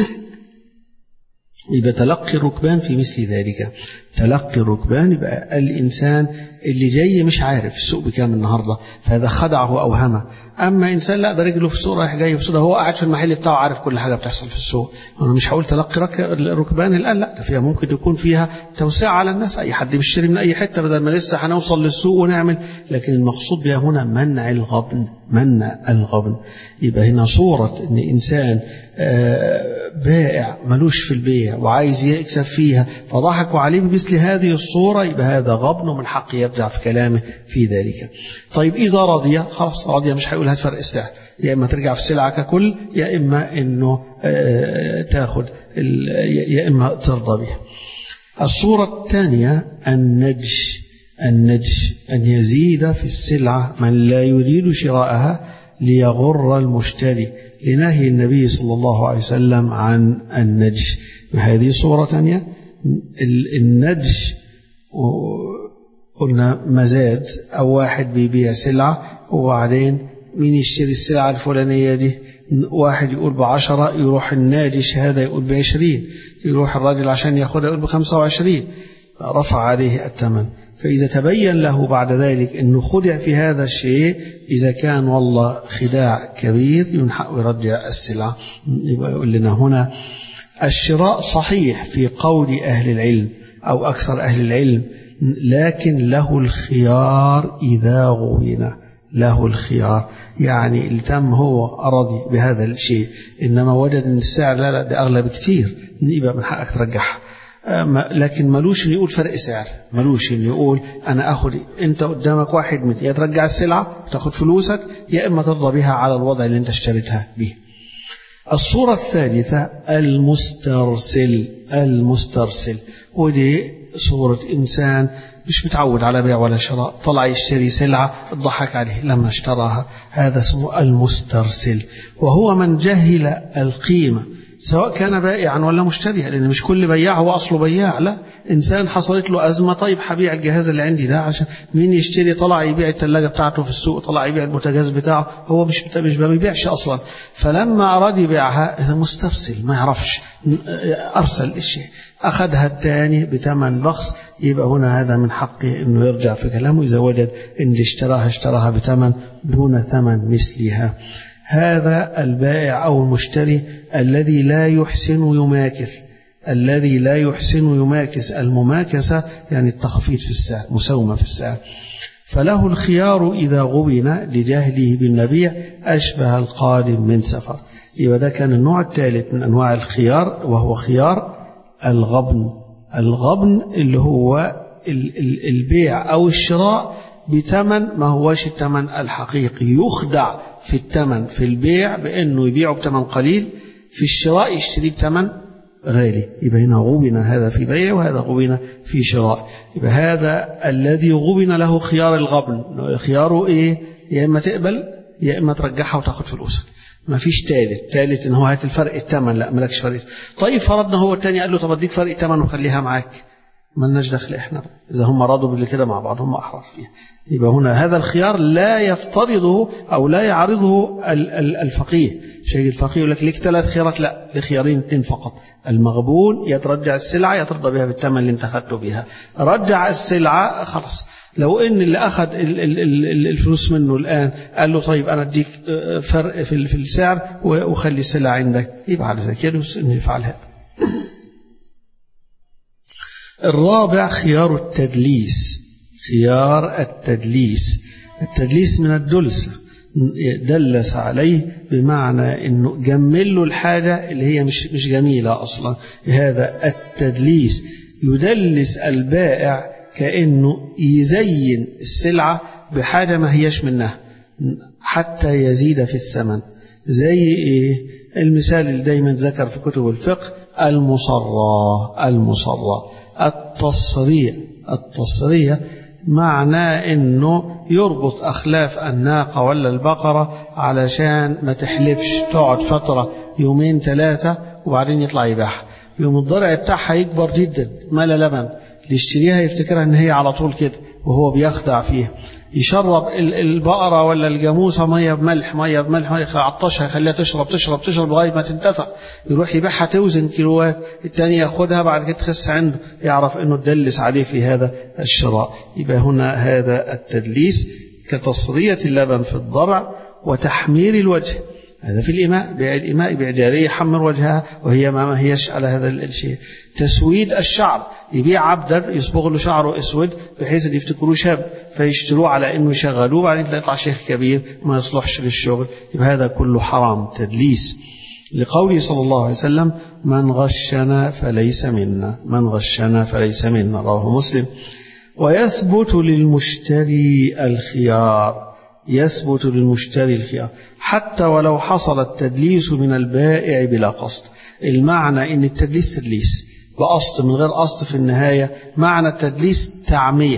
يبقى تلقي الركبان في مثل ذلك تلقي الركبان يبقى الإنسان اللي جاي مش عارف السوق بكام النهاردة فهذا خدعه وأوهمه أما إنسان لا ده رجله في السوق رايح جاي في السوق هو قاعد في المحل بتاعه عارف كل حاجة بتحصل في السوق أنا مش هقول تلقي الركبان الآن لا فيها ممكن يكون فيها توسعة على الناس أي حد بيشتري من أي حتة بدل ما لسه هنوصل للسوق ونعمل لكن المقصود بها هنا منع الغبن منع الغبن يبقى هنا صورة إن إنسان بائع ملوش في البيع وعايز يكسب فيها فضحكوا عليه بمثل هذه الصورة يبقى هذا غبن ومن حقه يرجع في كلامه في ذلك طيب إذا رضي خلاص رضي مش هيقول هات فرق السعر يا إما ترجع في السلعة ككل يا إما إنه تاخد يا إما ترضى بها الصورة الثانية النج النج أن يزيد في السلعة من لا يريد شراءها ليغر المشتري لنهي النبي صلى الله عليه وسلم عن النجش وهذه صورة ثانية النجش قلنا مزاد أو واحد بيبيع سلعة وبعدين مين يشتري السلعة الفلانية دي واحد يقول بعشرة يروح الناجش هذا يقول بعشرين يروح الراجل عشان ياخدها يقول بخمسة وعشرين رفع عليه الثمن فإذا تبين له بعد ذلك أنه خدع في هذا الشيء إذا كان والله خداع كبير ينحق ويرجع السلعة يبقى يقول لنا هنا الشراء صحيح في قول أهل العلم أو أكثر أهل العلم لكن له الخيار إذا غوينا له الخيار يعني التم هو أرضي بهذا الشيء إنما وجد أن السعر لا لا ده أغلى بكتير يبقى من حقك ترجعها لكن ملوش ان يقول فرق سعر ملوش ان يقول انا اخد انت قدامك واحد من يا ترجع السلعه تاخد فلوسك يا اما ترضى بها على الوضع اللي انت اشتريتها به الصورة الثالثة المسترسل المسترسل ودي صورة إنسان مش متعود على بيع ولا شراء طلع يشتري سلعة الضحك عليه لما اشتراها هذا اسمه المسترسل وهو من جهل القيمة سواء كان بائعا ولا مشتريا لأن مش كل بياع هو أصله بياع لا إنسان حصلت له أزمة طيب هبيع الجهاز اللي عندي ده عشان مين يشتري طلع يبيع الثلاجة بتاعته في السوق طلع يبيع البوتاجاز بتاعه هو مش مش ما بيبيعش أصلا فلما أراد يبيعها مسترسل ما يعرفش أرسل الشيء أخذها الثاني بثمن بخس يبقى هنا هذا من حقه أنه يرجع في كلامه إذا وجد أن اللي اشتراها اشتراها بثمن دون ثمن مثلها هذا البائع أو المشتري الذي لا يحسن يماكث الذي لا يحسن يماكس المماكسة يعني التخفيض في السعر مساومة في السعر فله الخيار إذا غبن لجهله بالمبيع أشبه القادم من سفر يبقى ده كان النوع الثالث من أنواع الخيار وهو خيار الغبن الغبن اللي هو البيع أو الشراء بثمن ما هوش الثمن الحقيقي يخدع في الثمن في البيع بأنه يبيعه بثمن قليل في الشراء يشتريه بثمن غالي يبقى هنا غبن هذا في بيع وهذا غبن في شراء يبقى هذا الذي غبن له خيار الغبن خياره ايه يا اما تقبل يا اما ترجعها وتاخد فلوسك ما فيش تالت تالت ان هو هات الفرق الثمن لا مالكش فرق طيب فرضنا هو الثاني قال له طب اديك فرق ثمن وخليها معاك مالناش دخل احنا اذا هم رضوا باللي كده مع بعض هم احرار فيها يبقى هنا هذا الخيار لا يفترضه او لا يعرضه الفقيه شيء الفقيه يقول لك ليك ثلاث خيارات لا لخيارين اثنين فقط المغبون يترجع السلعه يترضى بها بالثمن اللي انت اخذته بها رجع السلعه خلاص لو ان اللي اخذ الفلوس منه الان قال له طيب انا اديك فرق في السعر وخلي السلعه عندك يبقى على ذلك يجوز انه يفعل هذا الرابع خيار التدليس خيار التدليس التدليس من الدلسة دلس عليه بمعنى انه جمل له الحاجة اللي هي مش مش جميلة اصلا هذا التدليس يدلس البائع كأنه يزين السلعة بحاجة ما هيش منها حتى يزيد في الثمن زي ايه المثال اللي دايما ذكر في كتب الفقه المصرى المصرى التصريع التصريع معناه انه يربط اخلاف الناقه ولا البقره علشان ما تحلبش تقعد فتره يومين ثلاثه وبعدين يطلع يبيعها يوم الضرع بتاعها يكبر جدا مال لبن اللي يشتريها يفتكرها ان هي على طول كده وهو بيخدع فيها يشرب البقرة ولا الجاموسة مية بملح مية بملح مية عطشها يخليها تشرب تشرب تشرب لغاية ما تنتفع يروح يبيعها توزن كيلوات التاني ياخدها بعد كده تخس عنده يعرف انه تدلس عليه في هذا الشراء يبقى هنا هذا التدليس كتصرية اللبن في الضرع وتحمير الوجه هذا في الإماء بيع الإماء يبيع جارية يحمر وجهها وهي ما هيش على هذا الشيء تسويد الشعر يبيع عبدا يصبغ له شعره اسود بحيث ان يفتكروه شاب فيشتروه على انه يشغلوه بعدين يطلع شيخ كبير ما يصلحش للشغل يبقى هذا كله حرام تدليس لقوله صلى الله عليه وسلم من غشنا فليس منا من غشنا فليس منا رواه مسلم ويثبت للمشتري الخيار يثبت للمشتري الخيار حتى ولو حصل التدليس من البائع بلا قصد المعنى ان التدليس تدليس بقصد من غير قصد في النهاية معنى التدليس تعمية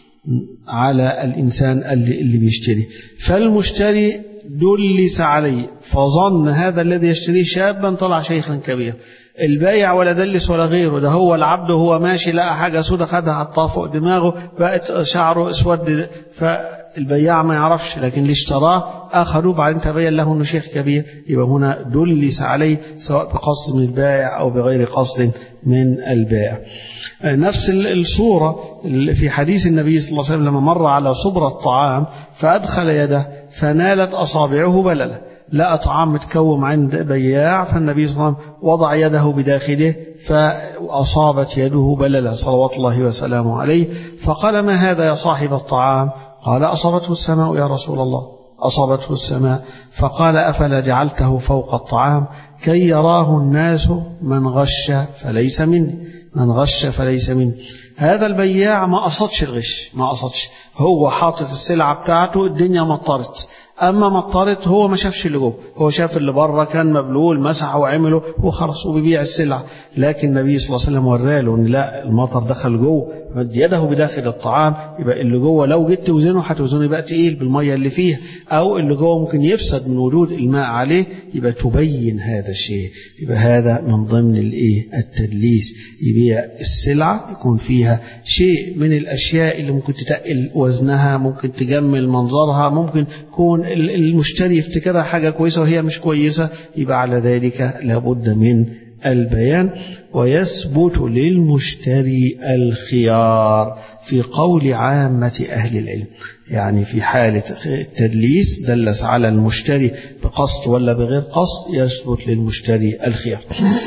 على الإنسان اللي, اللي بيشتري فالمشتري دلس عليه فظن هذا الذي يشتريه شابا طلع شيخا كبيرا البايع ولا دلس ولا غيره ده هو العبد وهو ماشي لقى حاجة سودة خدها حطها فوق دماغه بقت شعره اسود فالبياع ما يعرفش لكن اللي اشتراه أخذوه بعدين تبين له أنه شيخ كبير يبقى هنا دلس عليه سواء بقصد من البائع أو بغير قصد من البائع نفس الصورة في حديث النبي صلى الله عليه وسلم لما مر على صبر الطعام فأدخل يده فنالت أصابعه بلله لقى طعام متكوم عند بياع فالنبي صلى الله عليه وسلم وضع يده بداخله فأصابت يده بللا صلوات الله وسلامه عليه فقال ما هذا يا صاحب الطعام قال أصابته السماء يا رسول الله أصابته السماء فقال أفلا جعلته فوق الطعام كي يراه الناس من غش فليس مني من غش فليس مني هذا البياع ما قصدش الغش ما قصدش هو حاطط السلعة بتاعته الدنيا مطرت أما مطرت هو ما شافش اللي جوه هو شاف اللي بره كان مبلول مسحه وعمله وخلاص وبيبيع السلعة لكن النبي صلى الله عليه وسلم وراله ان لا المطر دخل جوه مد يده بداخل الطعام يبقى اللي جوه لو جيت توزنه هتوزنه يبقى تقيل بالميه اللي فيه او اللي جوه ممكن يفسد من وجود الماء عليه يبقى تبين هذا الشيء يبقى هذا من ضمن الايه التدليس يبيع السلعه يكون فيها شيء من الاشياء اللي ممكن تتقل وزنها ممكن تجمل منظرها ممكن يكون المشتري يفتكرها حاجه كويسه وهي مش كويسه يبقى على ذلك لابد من البيان ويثبت للمشتري الخيار في قول عامة أهل العلم يعني في حالة التدليس دلس على المشتري بقصد ولا بغير قصد يثبت للمشتري الخيار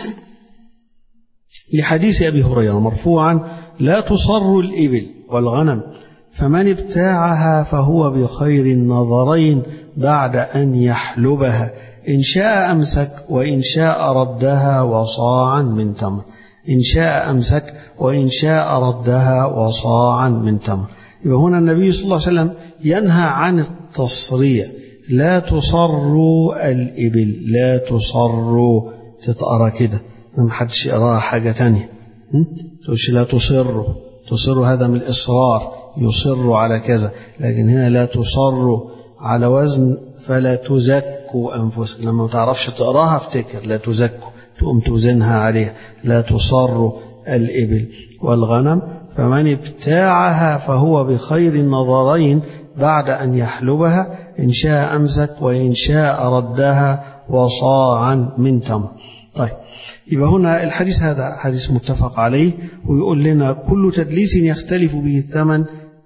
لحديث أبي هريرة مرفوعا لا تصر الإبل والغنم فمن ابتاعها فهو بخير النظرين بعد أن يحلبها إن شاء أمسك وإن شاء ردها وصاعا من تمر إن شاء أمسك وإن شاء ردها وصاعا من تمر يبقى هنا النبي صلى الله عليه وسلم ينهى عن التصرية لا تصروا الإبل لا تصروا تتقرا كده ما حدش يقراها حاجة تانية تقولش لا تصروا تصروا هذا من الإصرار يصر على كذا لكن هنا لا تصروا على وزن فلا تزكوا أنفسكم لما ما تعرفش تقراها افتكر لا تزكوا تقوم توزنها عليها لا تصروا الإبل والغنم فمن ابتاعها فهو بخير النظرين بعد أن يحلبها إن شاء أمسك وإن شاء ردها وصاعا من تمر طيب يبقى هنا الحديث هذا حديث متفق عليه ويقول لنا كل تدليس يختلف به الثمن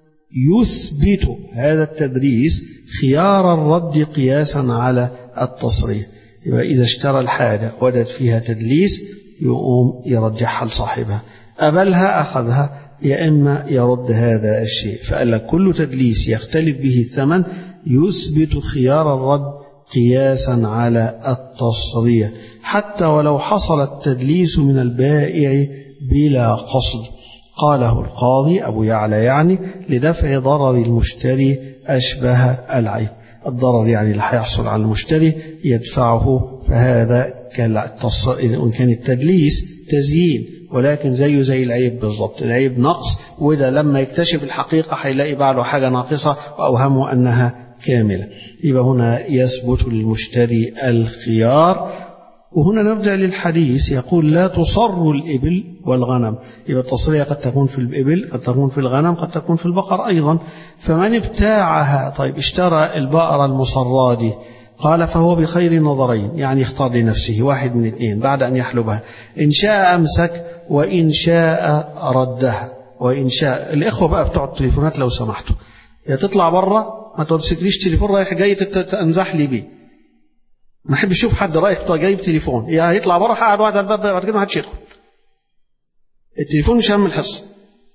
يثبت هذا التدريس خيار الرد قياسا على التصريح يبقى إذا اشترى الحاجة وجد فيها تدليس يقوم يرجعها لصاحبها أبلها أخذها يا إما يرد هذا الشيء فقال لك كل تدليس يختلف به الثمن يثبت خيار الرد قياسا على التصريح حتى ولو حصل التدليس من البائع بلا قصد قاله القاضي أبو يعلى يعني لدفع ضرر المشتري أشبه العيب الضرر يعني اللي هيحصل على المشتري يدفعه فهذا إن كان التدليس تزيين ولكن زيه زي العيب بالضبط العيب نقص وده لما يكتشف الحقيقة هيلاقي بعده حاجة ناقصة وأوهمه أنها كاملة يبقى هنا يثبت للمشتري الخيار وهنا نرجع للحديث يقول لا تصر الإبل والغنم يبقى التصرية قد تكون في الإبل قد تكون في الغنم قد تكون في البقر أيضا فمن ابتاعها طيب اشترى البقرة المصرة دي قال فهو بخير نظرين يعني يختار لنفسه واحد من اثنين بعد أن يحلبها إن شاء أمسك وإن شاء ردها وإن شاء الإخوة بقى بتوع التليفونات لو سمحتوا يا تطلع بره ما تمسكليش تليفون رايح جاي تنزح لي بيه ما احب اشوف حد رايح جايب تليفون يا هيطلع بره قاعد واحد على الباب بعد كده ما حدش يدخل التليفون مش اهم الحصه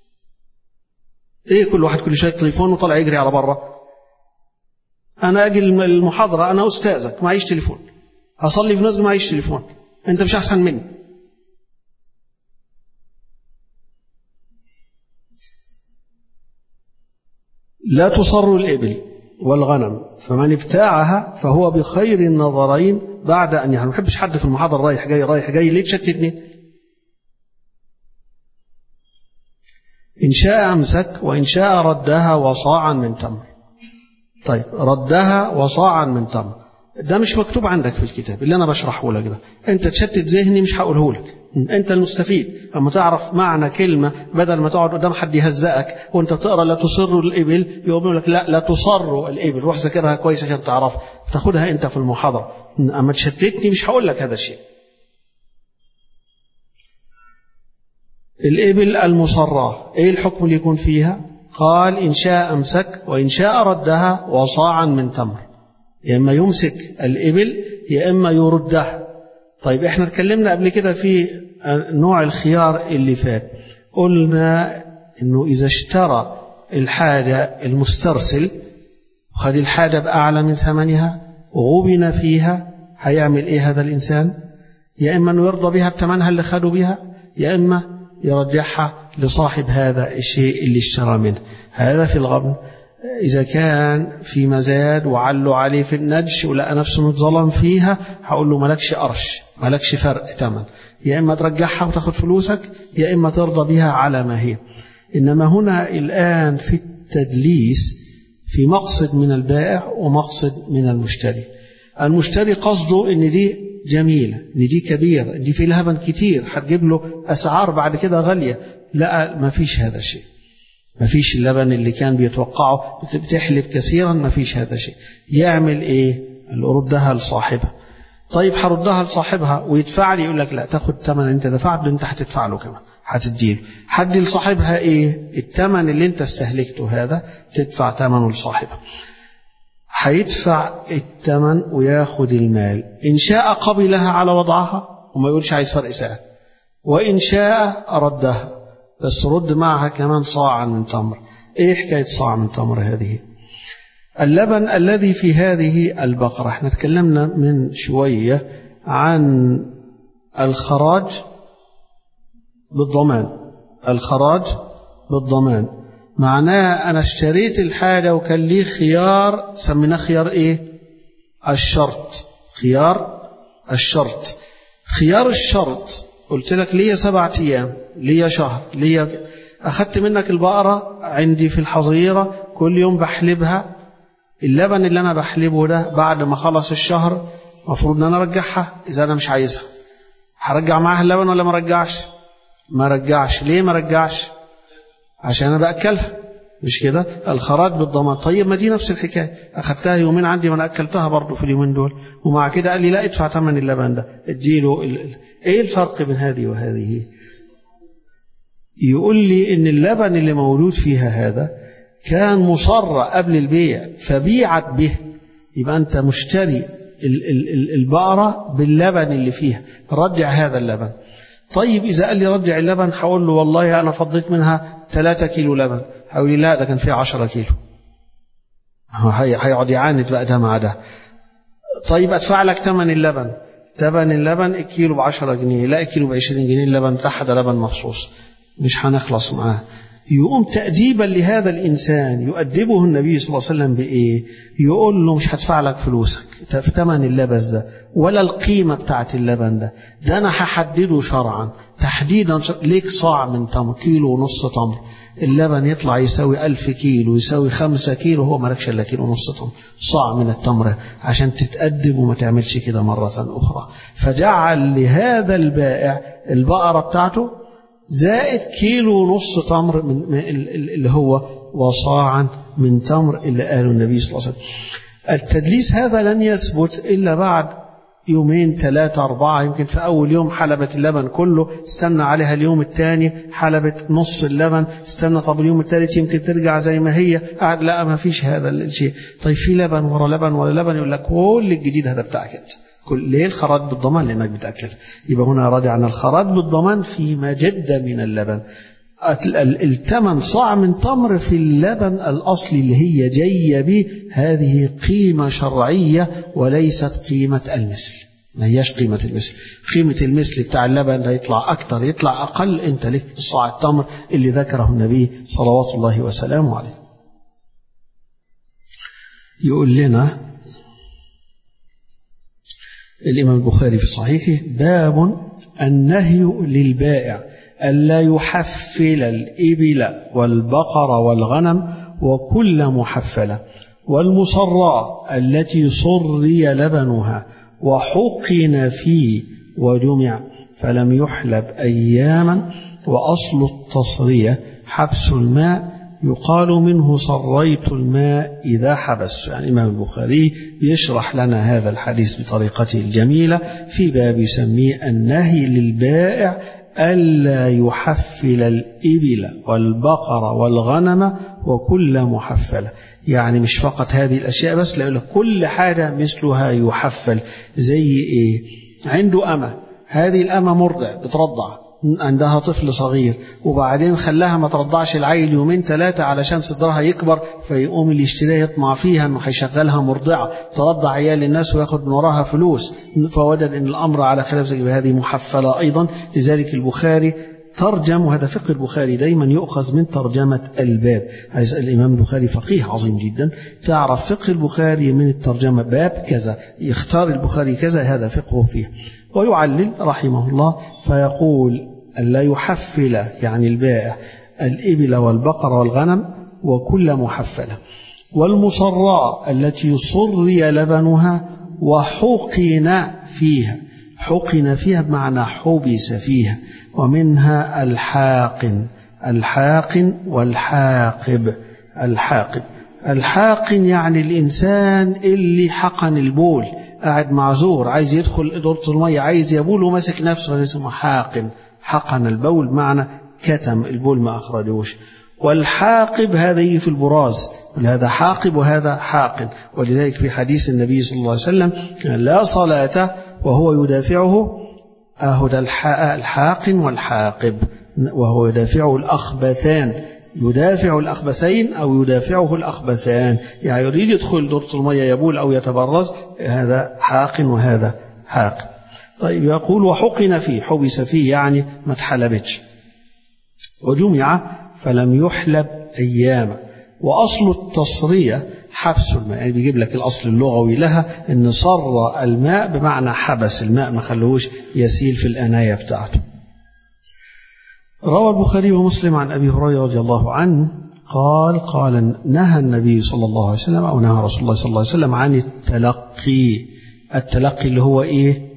ايه كل واحد كل شويه تليفون وطالع يجري على بره انا اجي المحاضره انا استاذك معيش تليفون هصلي في ناس معيش تليفون انت مش احسن مني لا تصر الإبل والغنم فمن ابتاعها فهو بخير النظرين بعد أن يعني ما بحبش حد في المحاضرة رايح جاي رايح جاي ليه تشتتني إن شاء أمسك وإن شاء ردها وصاعا من تمر طيب ردها وصاعا من تمر ده مش مكتوب عندك في الكتاب اللي أنا بشرحه لك ده أنت تشتت ذهني مش هقوله لك أنت المستفيد أما تعرف معنى كلمة بدل ما تقعد قدام حد يهزقك وأنت بتقرأ لا تصر الإبل يقول لك لا لا تصر الإبل روح ذاكرها كويس عشان تعرف تاخدها أنت في المحاضرة أما تشتتني مش هقول لك هذا الشيء الإبل المصرة إيه الحكم اللي يكون فيها قال إن شاء أمسك وإن شاء ردها وصاعا من تمر يا إما يمسك الإبل يا إما يردها طيب إحنا اتكلمنا قبل كده في نوع الخيار اللي فات قلنا إنه إذا اشترى الحاجة المسترسل وخد الحاجة بأعلى من ثمنها وغبن فيها هيعمل إيه هذا الإنسان يا إما أنه يرضى بها بثمنها اللي خدوا بها يا إما يرجعها لصاحب هذا الشيء اللي اشترى منه هذا في الغبن إذا كان في مزاد وعلوا عليه في النجش ولقى نفسه متظلم فيها هقول له مالكش قرش مالكش فرق ثمن يا إما ترجعها وتاخد فلوسك يا إما ترضى بها على ما هي إنما هنا الآن في التدليس في مقصد من البائع ومقصد من المشتري المشتري قصده إن دي جميلة إن دي كبيرة إن دي في لهبن كتير هتجيب له أسعار بعد كده غالية لا ما فيش هذا الشيء ما فيش اللبن اللي كان بيتوقعه بتحلب كثيرا ما فيش هذا الشيء يعمل ايه ردها لصاحبها طيب هردها لصاحبها ويدفع لي يقول لك لا تاخد الثمن اللي انت دفعته انت هتدفع له كمان هتديله حد لصاحبها ايه الثمن اللي انت استهلكته هذا تدفع ثمنه لصاحبها هيدفع الثمن وياخد المال إن شاء قبلها على وضعها وما يقولش عايز فرق سعر وإن شاء ردها بس رد معها كمان صاعا من تمر إيه حكاية صاع من تمر هذه اللبن الذي في هذه البقرة احنا تكلمنا من شوية عن الخراج بالضمان الخراج بالضمان معناه أنا اشتريت الحاجة وكان لي خيار سميناه خيار إيه الشرط خيار الشرط خيار الشرط قلت لك ليا سبعة أيام ليا شهر ليا أخدت منك البقرة عندي في الحظيرة كل يوم بحلبها اللبن اللي أنا بحلبه ده بعد ما خلص الشهر المفروض ان انا ارجعها اذا انا مش عايزها هرجع معاها اللبن ولا ما رجعش ما رجعش ليه ما رجعش عشان انا باكلها مش كده الخراج بالضمان طيب ما دي نفس الحكايه اخذتها يومين عندي ما انا اكلتها برضه في اليومين دول ومع كده قال لي لا ادفع ثمن اللبن ده اديله ال... ايه الفرق بين هذه وهذه يقول لي ان اللبن اللي مولود فيها هذا كان مصر قبل البيع فبيعت به يبقى انت مشتري البقرة باللبن اللي فيها رجع هذا اللبن طيب إذا قال لي رجع اللبن هقول له والله أنا فضيت منها 3 كيلو لبن هقول لي لا ده كان فيها 10 كيلو هيقعد يعاند بقى ده مع ده طيب أدفع لك ثمن اللبن ثمن اللبن الكيلو ب 10 جنيه لا الكيلو ب 20 جنيه اللبن بتاعها ده لبن مخصوص مش هنخلص معاه يقوم تأديبا لهذا الإنسان يؤدبه النبي صلى الله عليه وسلم بإيه يقول له مش هدفع لك فلوسك في ثمن اللبس ده ولا القيمة بتاعت اللبن ده ده أنا هحدده شرعا تحديدا ليك صاع من تمر كيلو ونص تمر اللبن يطلع يساوي ألف كيلو يساوي خمسة كيلو هو مالكش إلا كيلو ونص تمر صاع من التمر عشان تتأدب وما تعملش كده مرة أخرى فجعل لهذا البائع البقرة بتاعته زائد كيلو ونص تمر من اللي هو وصاعا من تمر اللي قاله النبي صلى الله عليه وسلم التدليس هذا لن يثبت إلا بعد يومين ثلاثة أربعة يمكن في أول يوم حلبت اللبن كله استنى عليها اليوم الثاني حلبت نص اللبن استنى طب اليوم الثالث يمكن ترجع زي ما هي قاعد لا ما فيش هذا الشيء طيب في لبن ورا لبن ورا لبن يقول لك كل الجديد هذا بتاعك انت كل ليه الخراج بالضمان لانك بتاكل يبقى هنا رجعنا الخراج بالضمان فيما جد من اللبن الثمن صاع من تمر في اللبن الأصلي اللي هي جاية به هذه قيمة شرعية وليست قيمة المثل ما هياش قيمة المثل قيمة المثل بتاع اللبن ده يطلع أكتر يطلع أقل أنت لك صاع التمر اللي ذكره النبي صلوات الله وسلامه عليه يقول لنا الإمام البخاري في صحيحه باب النهي للبائع ألا يحفل الإبل والبقر والغنم وكل محفلة والمصراء التي صري لبنها وحقن فيه وجمع فلم يحلب أياما وأصل التصرية حبس الماء يقال منه صريت الماء إذا حبس يعني الإمام البخاري بيشرح لنا هذا الحديث بطريقته الجميلة في باب يسميه النهي للبائع ألا يحفل الإبل والبقر والغنم وكل محفلة يعني مش فقط هذه الأشياء بس لا كل حاجة مثلها يحفل زي إيه عنده أمة هذه الأمة مرضع بترضع عندها طفل صغير وبعدين خلاها ما ترضعش العيل يومين ثلاثة علشان صدرها يكبر فيقوم اللي يشتريها يطمع فيها انه هيشغلها مرضعة ترضع عيال الناس وياخد من وراها فلوس فوجد ان الامر على خلاف ذلك هذه محفلة ايضا لذلك البخاري ترجم وهذا فقه البخاري دايما يؤخذ من ترجمة الباب عايز الإمام البخاري فقيه عظيم جدا تعرف فقه البخاري من الترجمة باب كذا يختار البخاري كذا هذا فقهه فيه ويعلل رحمه الله فيقول ألا يحفل يعني البائع الإبل والبقر والغنم وكل محفلة والمصراء التي صري لبنها وحقن فيها حقن فيها بمعنى حبس فيها ومنها الحاقن الحاقن والحاقب الحاقب الحاقن يعني الإنسان اللي حقن البول قاعد معذور عايز يدخل دورة المية عايز يبول وماسك نفسه هذا اسمه حاقن حقن البول معنى كتم البول ما أخرجوش والحاقب هذا يجي في البراز هذا حاقب وهذا حاقن ولذلك في حديث النبي صلى الله عليه وسلم لا صلاة وهو يدافعه أهد الحاقن والحاقب وهو يدافعه الأخبثان يدافع الأخبثين أو يدافعه الأخبثان يعني يريد يدخل دورة المية يبول أو يتبرز هذا حاقن وهذا حاقن طيب يقول وحقن فيه حبس فيه يعني ما اتحلبتش وجمع فلم يحلب أياما وأصل التصرية حبس الماء يعني بيجيب لك الأصل اللغوي لها أن صر الماء بمعنى حبس الماء ما خلوش يسيل في الأناية بتاعته روى البخاري ومسلم عن أبي هريرة رضي الله عنه قال قال نهى النبي صلى الله عليه وسلم أو نهى رسول الله صلى الله عليه وسلم عن التلقي التلقي اللي هو إيه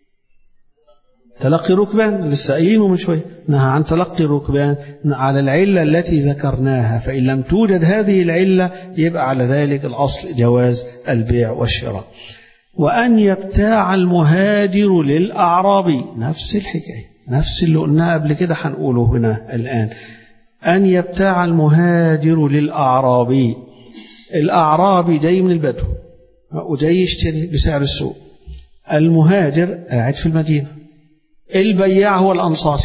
تلقي ركبان لسه قايلينه من شويه نهى عن تلقي الركبان على العله التي ذكرناها فان لم توجد هذه العله يبقى على ذلك الاصل جواز البيع والشراء وان يبتاع المهاجر للاعرابي نفس الحكايه نفس اللي قلناه قبل كده هنقوله هنا الان ان يبتاع المهاجر للاعرابي الاعرابي جاي من البدو وجاي يشتري بسعر السوق المهاجر قاعد في المدينه البياع هو الأنصاري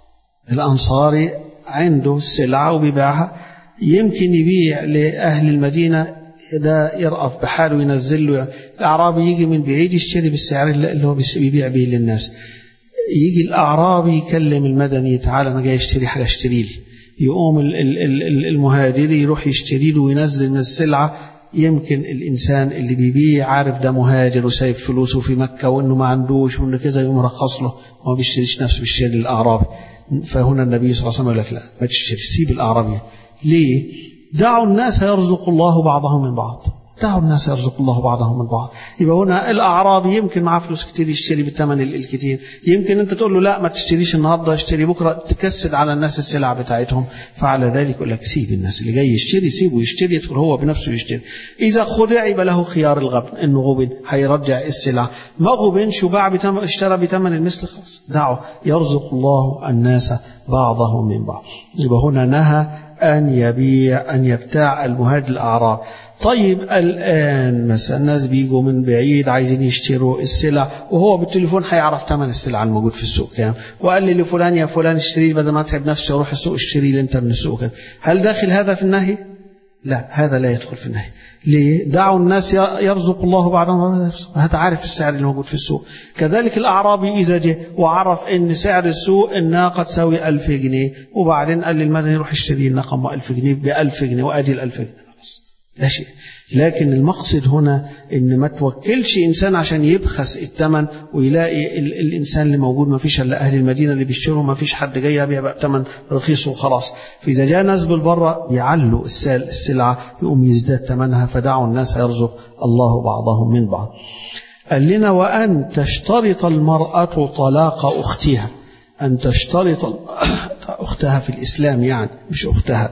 الأنصاري عنده السلعة وبيبيعها يمكن يبيع لأهل المدينة ده يرأف بحاله وينزل له الأعرابي يجي من بعيد يشتري بالسعر اللي هو بيبيع به للناس يجي الأعرابي يكلم المدني تعالى أنا جاي أشتري حاجة اشتري لي يقوم المهاجر يروح يشتري له وينزل من السلعة يمكن الإنسان اللي بيبيع عارف ده مهاجر وسايب فلوسه في مكة وإنه ما عندوش وإنه كذا يقوم رخص له وما بيشتريش نفسه بيشتري للأعرابي فهنا النبي صلى الله عليه وسلم يقول لك لا ما تشتري سيب الأعرابي ليه؟ دعوا الناس يرزق الله بعضهم من بعض دعوا الناس يرزق الله بعضهم من بعض يبقى هنا الأعرابي يمكن معاه فلوس كتير يشتري بالثمن الكتير يمكن أنت تقول له لا ما تشتريش النهاردة اشتري بكرة تكسد على الناس السلع بتاعتهم فعلى ذلك يقول لك سيب الناس اللي جاي يشتري سيبه يشتري يدخل هو بنفسه يشتري إذا خدع يبقى له خيار الغبن إنه غبن هيرجع السلع ما غبنش وباع بتمن اشترى بثمن المثل خلاص دعوا يرزق الله الناس بعضهم من بعض يبقى هنا نهى أن يبيع أن يبتاع المهاجر الأعراب طيب الآن مثلا الناس بيجوا من بعيد عايزين يشتروا السلع وهو بالتليفون هيعرف ثمن السلع الموجود في السوق كام وقال لي لفلان يا فلان اشتري بدل ما اتعب نفسي اروح السوق اشتري لي انت من السوق كام هل داخل هذا في النهي؟ لا هذا لا يدخل في النهي ليه؟ دعوا الناس يرزق الله بعضهم هذا عارف السعر اللي موجود في السوق كذلك الأعرابي إذا جه وعرف أن سعر السوق الناقة تساوي ألف جنيه وبعدين قال للمدني يروح يشتري الناقة ألف جنيه بألف جنيه وأدي الألف جنيه لا شيء لكن المقصد هنا ان ما توكلش انسان عشان يبخس الثمن ويلاقي ال الانسان اللي موجود ما فيش الا اهل المدينه اللي بيشتروا ما فيش حد جاي يبيع بثمن رخيص وخلاص فاذا جاء ناس بالبره بيعلوا السلعه يقوم يزداد ثمنها فدعوا الناس يرزق الله بعضهم من بعض قال لنا وان تشترط المراه طلاق اختها ان تشترط اختها في الاسلام يعني مش اختها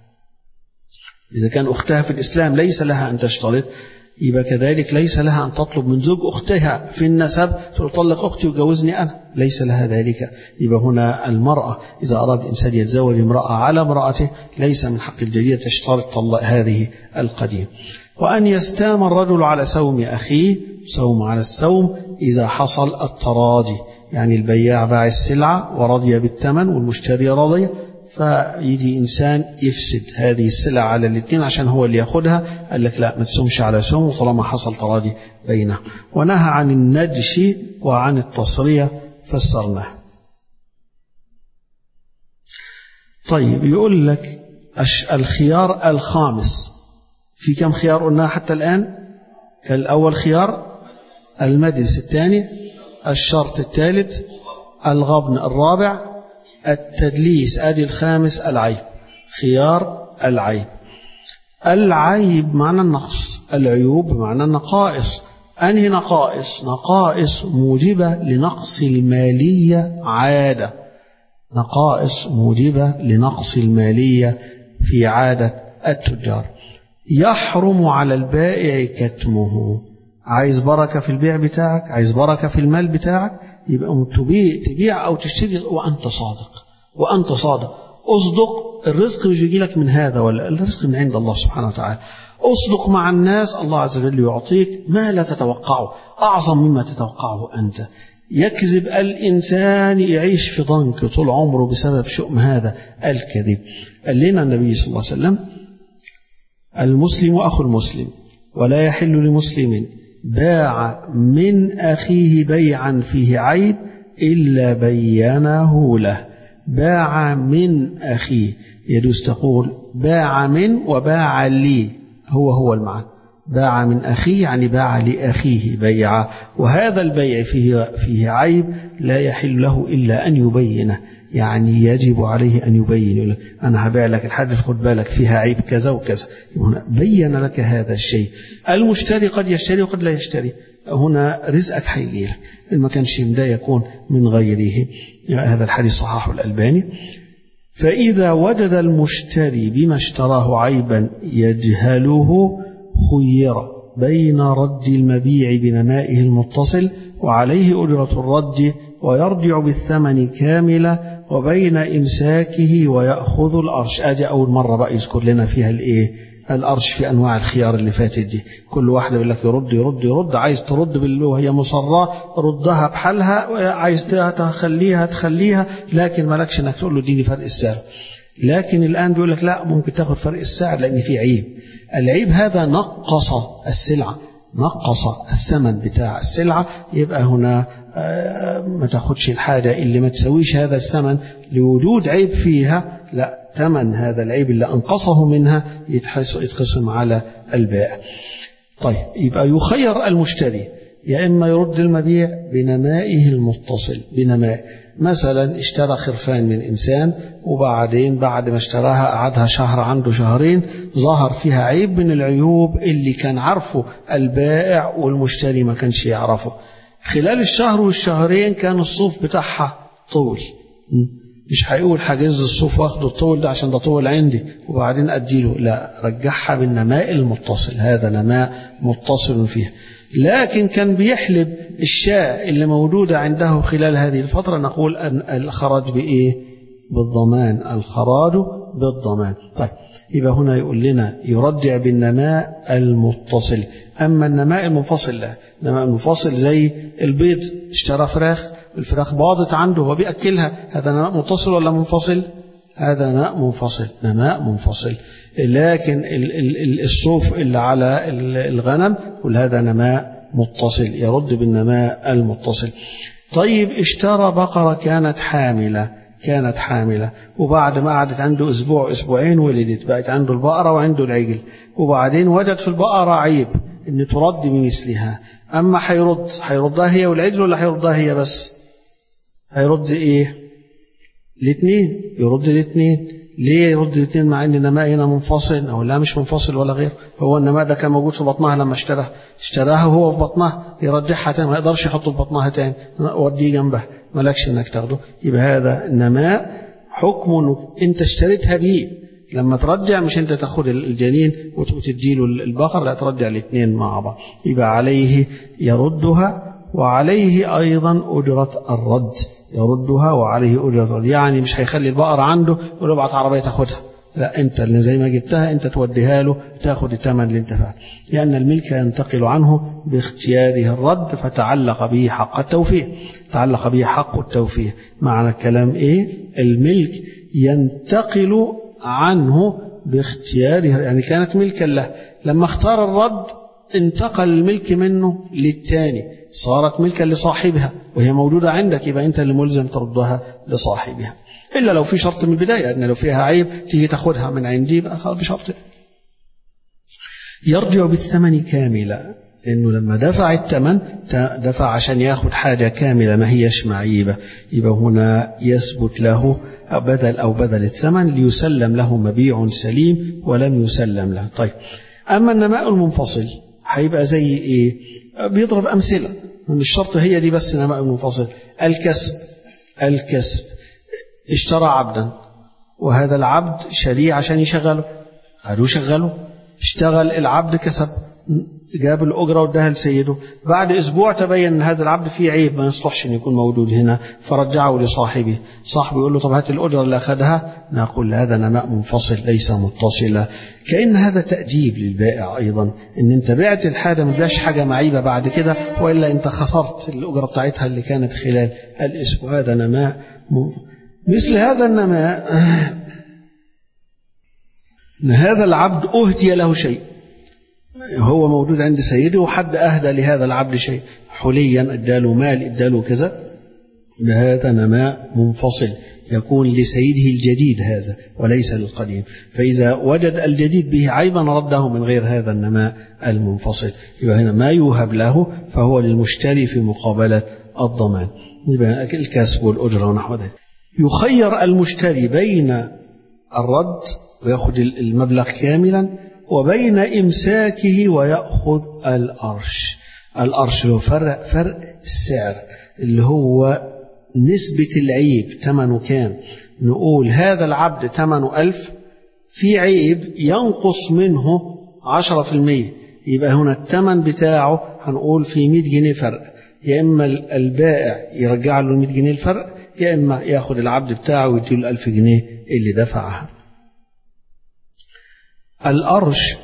إذا كان أختها في الإسلام ليس لها أن تشترط يبقى كذلك ليس لها أن تطلب من زوج أختها في النسب تطلق أختي وجوزني أنا ليس لها ذلك يبقى هنا المرأة إذا أراد إنسان يتزوج امرأة على امرأته ليس من حق الجديد تشترط هذه القديم وأن يستام الرجل على سوم أخيه سوم على السوم إذا حصل التراضي يعني البياع باع السلعة ورضي بالثمن والمشتري رضي فيجي إنسان يفسد هذه السلع على الاثنين عشان هو اللي ياخدها قال لك لا ما تسومش على سوم طالما حصل تراضي بينهم ونهى عن النجش وعن التصرية فسرناه طيب يقول لك الخيار الخامس في كم خيار قلناها حتى الآن الأول خيار المجلس الثاني الشرط الثالث الغبن الرابع التدليس ادي الخامس العيب خيار العيب العيب معنى النقص العيوب بمعنى النقائص انهي نقائص نقائص موجبه لنقص الماليه عاده نقائص موجبه لنقص الماليه في عاده التجار يحرم على البائع كتمه عايز بركه في البيع بتاعك عايز بركه في المال بتاعك يبقى تبيع, تبيع أو تشتري وأنت صادق وأنت صادق أصدق الرزق مش بيجي لك من هذا ولا الرزق من عند الله سبحانه وتعالى أصدق مع الناس الله عز وجل يعطيك ما لا تتوقعه أعظم مما تتوقعه أنت يكذب الإنسان يعيش في ضنك طول عمره بسبب شؤم هذا الكذب قال لنا النبي صلى الله عليه وسلم المسلم أخو المسلم ولا يحل لمسلم باع من أخيه بيعا فيه عيب إلا بينه له باع من أخيه يجوز تقول باع من وباع لي هو هو المعنى باع من أخيه يعني باع لأخيه بيعا وهذا البيع فيه, فيه عيب لا يحل له إلا أن يبينه يعني يجب عليه أن يبين لك أنا هبيع لك الحاجة خد بالك فيها عيب كذا وكذا هنا بين لك هذا الشيء المشتري قد يشتري وقد لا يشتري هنا رزقك هيجي لك ما كانش ده يكون من غيره هذا الحديث صححه الألباني فإذا وجد المشتري بما اشتراه عيبا يجهله خير بين رد المبيع بنمائه المتصل وعليه أجرة الرد ويرجع بالثمن كاملة وبين إمساكه ويأخذ الأرش أدي أول مرة بقى يذكر لنا فيها الإيه الأرش في أنواع الخيار اللي فاتت دي كل واحدة بيقول لك يرد يرد يرد عايز ترد باللي وهي مصرة ردها بحالها عايز تخليها تخليها لكن مالكش انك تقول له اديني فرق السعر لكن الآن بيقول لك لا ممكن تاخد فرق السعر لأن في عيب العيب هذا نقص السلعة نقص الثمن بتاع السلعة يبقى هنا ما تاخدش الحاجة اللي ما تسويش هذا الثمن لوجود عيب فيها لا ثمن هذا العيب اللي أنقصه منها يتقسم على البائع طيب يبقى يخير المشتري يا إما يرد المبيع بنمائه المتصل بنماء مثلا اشترى خرفان من إنسان وبعدين بعد ما اشتراها قعدها شهر عنده شهرين ظهر فيها عيب من العيوب اللي كان عارفه البائع والمشتري ما كانش يعرفه خلال الشهر والشهرين كان الصوف بتاعها طول مش هيقول حاجز الصوف واخده الطول ده عشان ده طول عندي وبعدين اديله لا رجعها بالنماء المتصل هذا نماء متصل فيها لكن كان بيحلب الشاء اللي موجودة عنده خلال هذه الفترة نقول أن الخراج بإيه بالضمان الخراج بالضمان طيب يبقى هنا يقول لنا يرجع بالنماء المتصل أما النماء المنفصل لا النماء المنفصل زي البيض اشترى فراخ الفراخ باضت عنده وبيأكلها هذا نماء متصل ولا منفصل هذا نماء منفصل نماء منفصل لكن الصوف اللي على الغنم كل هذا نماء متصل يرد بالنماء المتصل طيب اشترى بقرة كانت حاملة كانت حاملة وبعد ما قعدت عنده أسبوع أسبوعين ولدت بقت عنده البقرة وعنده العجل وبعدين وجد في البقرة عيب إن ترد بمثلها أما هيرد هيردها هي والعجل ولا هيردها هي بس هيرد إيه الاثنين يرد الاثنين ليه يرد الاثنين مع ان النماء هنا منفصل او لا مش منفصل ولا غير هو النماء ده كان موجود في بطنها لما اشتراها اشتراها وهو في بطنها يرجعها تاني ما يقدرش يحطه في بطنها تاني وديه جنبها مالكش انك تاخده يبقى هذا النماء حكم انت اشتريتها بيه لما ترجع مش انت تاخد الجنين وتديله البقر لا ترجع الاثنين مع بعض يبقى عليه يردها وعليه أيضا أجرة الرد يردها وعليه أجرة الرد يعني مش هيخلي البقرة عنده يقول ابعت عربية تاخدها لا أنت اللي زي ما جبتها أنت توديها له تاخد الثمن اللي انت فعله لأن الملك ينتقل عنه باختياره الرد فتعلق به حق التوفيق تعلق به حق التوفيق معنى الكلام إيه الملك ينتقل عنه باختياره يعني كانت ملكا له لما اختار الرد انتقل الملك منه للتاني صارت ملكا لصاحبها وهي موجودة عندك يبقى أنت اللي ملزم تردها لصاحبها إلا لو في شرط من البداية أن لو فيها عيب تيجي تاخدها من عندي يبقى خلاص بشرط يرجع بالثمن كاملا إنه لما دفع الثمن دفع عشان ياخد حاجة كاملة ما هيش معيبة يبقى هنا يثبت له بدل أو بدل الثمن ليسلم له مبيع سليم ولم يسلم له طيب أما النماء المنفصل هيبقى زي إيه بيضرب أمثلة مش شرط هي دي بس نماء منفصل الكسب الكسب اشترى عبدا وهذا العبد شريع عشان يشغله قالوا شغله اشتغل العبد كسب جاب الأجرة واداها لسيده بعد أسبوع تبين أن هذا العبد فيه عيب ما يصلحش أن يكون موجود هنا فرجعه لصاحبه صاحبه يقول له طب هات الأجرة اللي أخذها نقول هذا نماء منفصل ليس متصلة كأن هذا تأديب للبائع أيضا أن أنت بعت الحاجة ما تبيعش حاجة معيبة بعد كده وإلا أنت خسرت الأجرة بتاعتها اللي كانت خلال الأسبوع هذا نماء مثل هذا النماء أن هذا العبد أهدي له شيء هو موجود عند سيده وحد أهدى لهذا العبد شيء حليا اداله مال اداله كذا بهذا نماء منفصل يكون لسيده الجديد هذا وليس للقديم فإذا وجد الجديد به عيبا رده من غير هذا النماء المنفصل يبقى هنا ما يوهب له فهو للمشتري في مقابلة الضمان يبقى الكسب والأجرة ونحو ذلك يخير المشتري بين الرد ويأخذ المبلغ كاملا وبين إمساكه ويأخذ الأرش الأرش اللي هو فرق, فرق السعر اللي هو نسبة العيب ثمنه كام نقول هذا العبد ثمنه ألف في عيب ينقص منه عشرة في المية يبقى هنا الثمن بتاعه هنقول في 100 جنيه فرق يا إما البائع يرجع له 100 جنيه الفرق يا إما ياخد العبد بتاعه ويديله 1000 جنيه اللي دفعها الأرش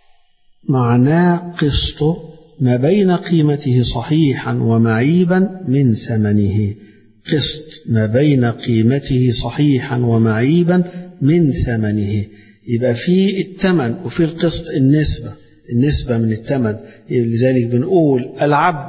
معناه قسطه ما بين قيمته صحيحا ومعيبا من ثمنه قسط ما بين قيمته صحيحا ومعيبا من ثمنه يبقى في الثمن وفي القسط النسبة النسبة من الثمن لذلك بنقول العبد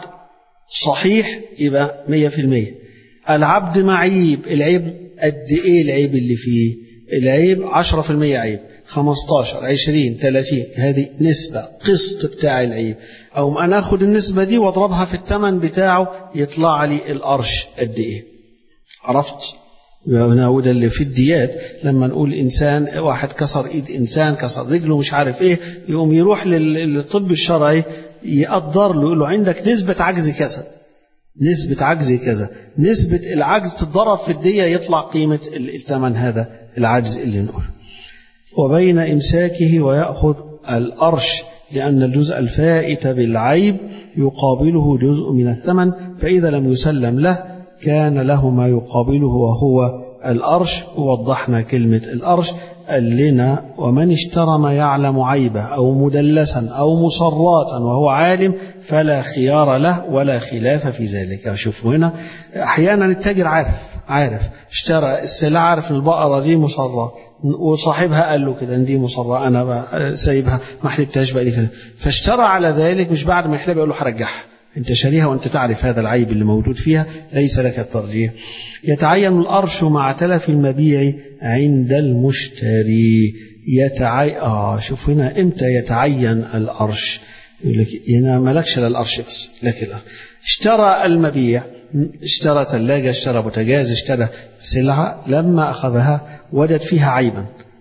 صحيح يبقى مية في المية العبد معيب العيب قد ايه العيب اللي فيه العيب عشرة في المية عيب 15 20 30 هذه نسبة قسط بتاع العيب أو أنا أخذ النسبة دي وأضربها في الثمن بتاعه يطلع لي القرش قد إيه عرفت هنا وده اللي في الديات لما نقول إنسان واحد كسر إيد إنسان كسر رجله مش عارف إيه يقوم يروح للطب الشرعي يقدر له يقول له عندك نسبة عجز كذا نسبة عجز كذا نسبة العجز تتضرب في الدية يطلع قيمة الثمن هذا العجز اللي نقوله وبين إمساكه ويأخذ الأرش لأن الجزء الفائت بالعيب يقابله جزء من الثمن فإذا لم يسلم له كان له ما يقابله وهو الأرش ووضحنا كلمة الأرش قال لنا ومن اشترى ما يعلم عيبه أو مدلسا أو مصراتا وهو عالم فلا خيار له ولا خلاف في ذلك شوفوا هنا أحيانا التاجر عارف عارف اشترى السلعة عارف البقرة دي مصرة وصاحبها قال له كده دي مصرة أنا سايبها ما حلبتهاش بقى لي كده فاشترى على ذلك مش بعد ما يحلبها يقول له هرجعها انت شاريها وانت تعرف هذا العيب اللي موجود فيها ليس لك الترجيح يتعين الأرش مع تلف المبيع عند المشتري يتعين آه شوف هنا امتى يتعين الأرش يقول لك هنا مالكش للأرش بس لكن اشترى المبيع اشترى ثلاجة اشترى بوتاجاز اشترى سلعة لما أخذها وجد فيها عيبا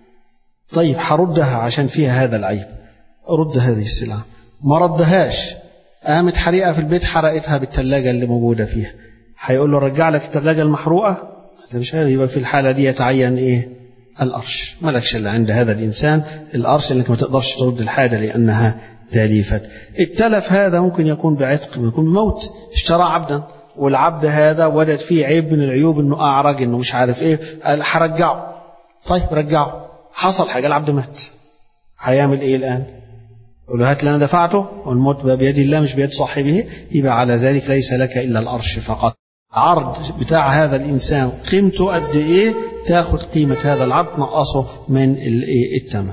طيب هردها عشان فيها هذا العيب رد هذه السلعة ما ردهاش قامت حريقة في البيت حرقتها بالثلاجة اللي موجودة فيها هيقول له رجع لك الثلاجة المحروقة مش يبقى في الحالة دي يتعين ايه الأرش مالكش إلا عند هذا الإنسان الأرش انك ما تقدرش ترد الحاجة لأنها تاليفت التلف هذا ممكن يكون بعتق ممكن يكون بموت اشترى عبدا والعبد هذا وجد فيه عيب من العيوب انه اعرج انه مش عارف ايه قال هرجعه طيب رجعه حصل حاجه العبد مات هيعمل ايه الان يقول له هات اللي انا دفعته والموت بقى بيد الله مش بيد صاحبه يبقى على ذلك ليس لك الا الارش فقط عرض بتاع هذا الانسان قيمته قد ايه تاخذ قيمه هذا العبد نقصه من الثمن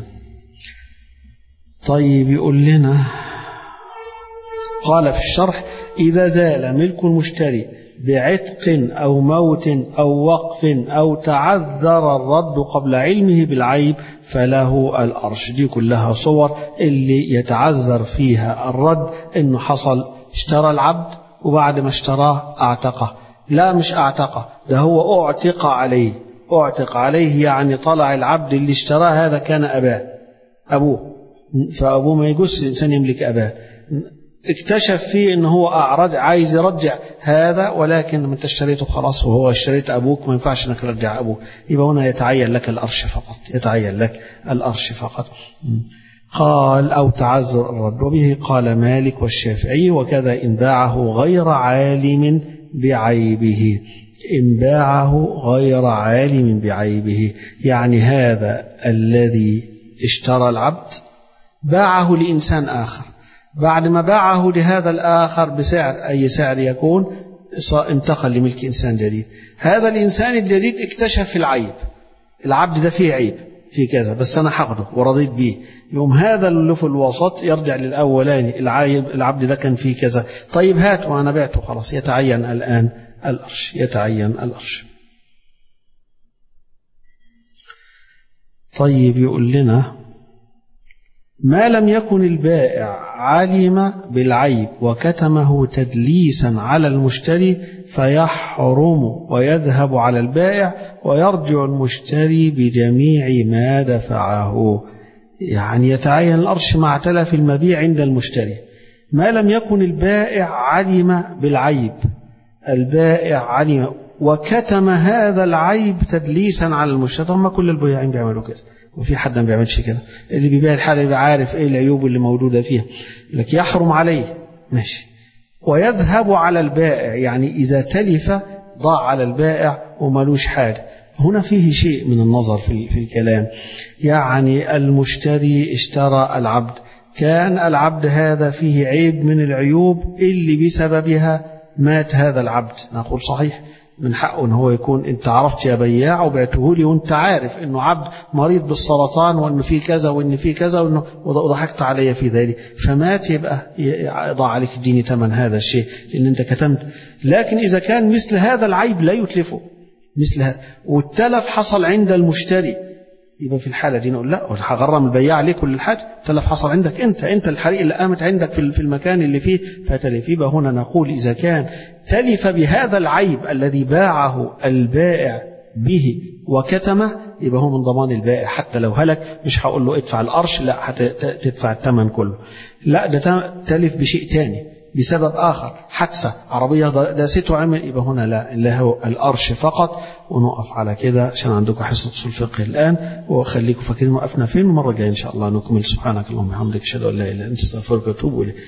طيب يقول لنا قال في الشرح إذا زال ملك المشتري بعتق أو موت أو وقف أو تعذر الرد قبل علمه بالعيب فله الأرش دي كلها صور اللي يتعذر فيها الرد إنه حصل اشترى العبد وبعد ما اشتراه أعتقه لا مش أعتقه ده هو أعتق عليه أعتق عليه يعني طلع العبد اللي اشتراه هذا كان أباه أبوه فأبوه ما يجوز الإنسان يملك أباه اكتشف فيه ان هو اعرج عايز يرجع هذا ولكن ما انت اشتريته خلاص وهو اشتريت ابوك ما ينفعش انك ترجع ابوك يبقى هنا يتعين لك الارش فقط يتعين لك الارش فقط قال او تعذر الرد وبه قال مالك والشافعي وكذا ان باعه غير عالم بعيبه إن باعه غير عالم بعيبه يعني هذا الذي اشترى العبد باعه لإنسان آخر بعد ما باعه لهذا الآخر بسعر أي سعر يكون انتقل لملك إنسان جديد هذا الإنسان الجديد اكتشف العيب العبد ده فيه عيب في كذا بس أنا هاخده ورضيت به يوم هذا اللي في الوسط يرجع للأولاني العيب العبد ده كان فيه كذا طيب هات وأنا بعته خلاص يتعين الآن الأرش يتعين الأرش طيب يقول لنا ما لم يكن البائع علم بالعيب وكتمه تدليسا على المشتري فيحرم ويذهب على البائع ويرجع المشتري بجميع ما دفعه يعني يتعين الأرش مع تلف المبيع عند المشتري ما لم يكن البائع علم بالعيب البائع علم وكتم هذا العيب تدليسا على المشتري طب ما كل البياعين بيعملوا كده وفي حد ما بيعملش كده اللي بيبيع الحاجه يبقى عارف ايه العيوب اللي موجوده فيها لك يحرم عليه ماشي ويذهب على البائع يعني اذا تلف ضاع على البائع وملوش حاجه هنا فيه شيء من النظر في في الكلام يعني المشتري اشترى العبد كان العبد هذا فيه عيب من العيوب اللي بسببها مات هذا العبد نقول صحيح من حقه ان هو يكون انت عرفت يا بياع وبعته لي وانت عارف انه عبد مريض بالسرطان وانه في كذا وان في كذا وانه وضحكت علي في ذلك فمات يبقى ضاع عليك الدين ثمن هذا الشيء لان انت كتمت لكن اذا كان مثل هذا العيب لا يتلفه مثل هذا والتلف حصل عند المشتري يبقى في الحاله دي نقول لا هغرم البياع عليه كل الحاجه التلف حصل عندك انت انت الحريق اللي قامت عندك في في المكان اللي فيه فتلف يبقى هنا نقول اذا كان تلف بهذا العيب الذي باعه البائع به وكتمه يبقى هو من ضمان البائع حتى لو هلك مش هقول له ادفع القرش لا هتدفع الثمن كله لا ده تلف بشيء تاني بسبب آخر حادثة عربية داسته عمل يبقى هنا لا إلا هو الأرش فقط ونقف على كده عشان عندكم حصة أصول فقه الآن وخليكم فاكرين وقفنا فين المرة الجاية إن شاء الله نكمل سبحانك اللهم وبحمدك أشهد أن لا إله إلا أنت أستغفرك وأتوب إليك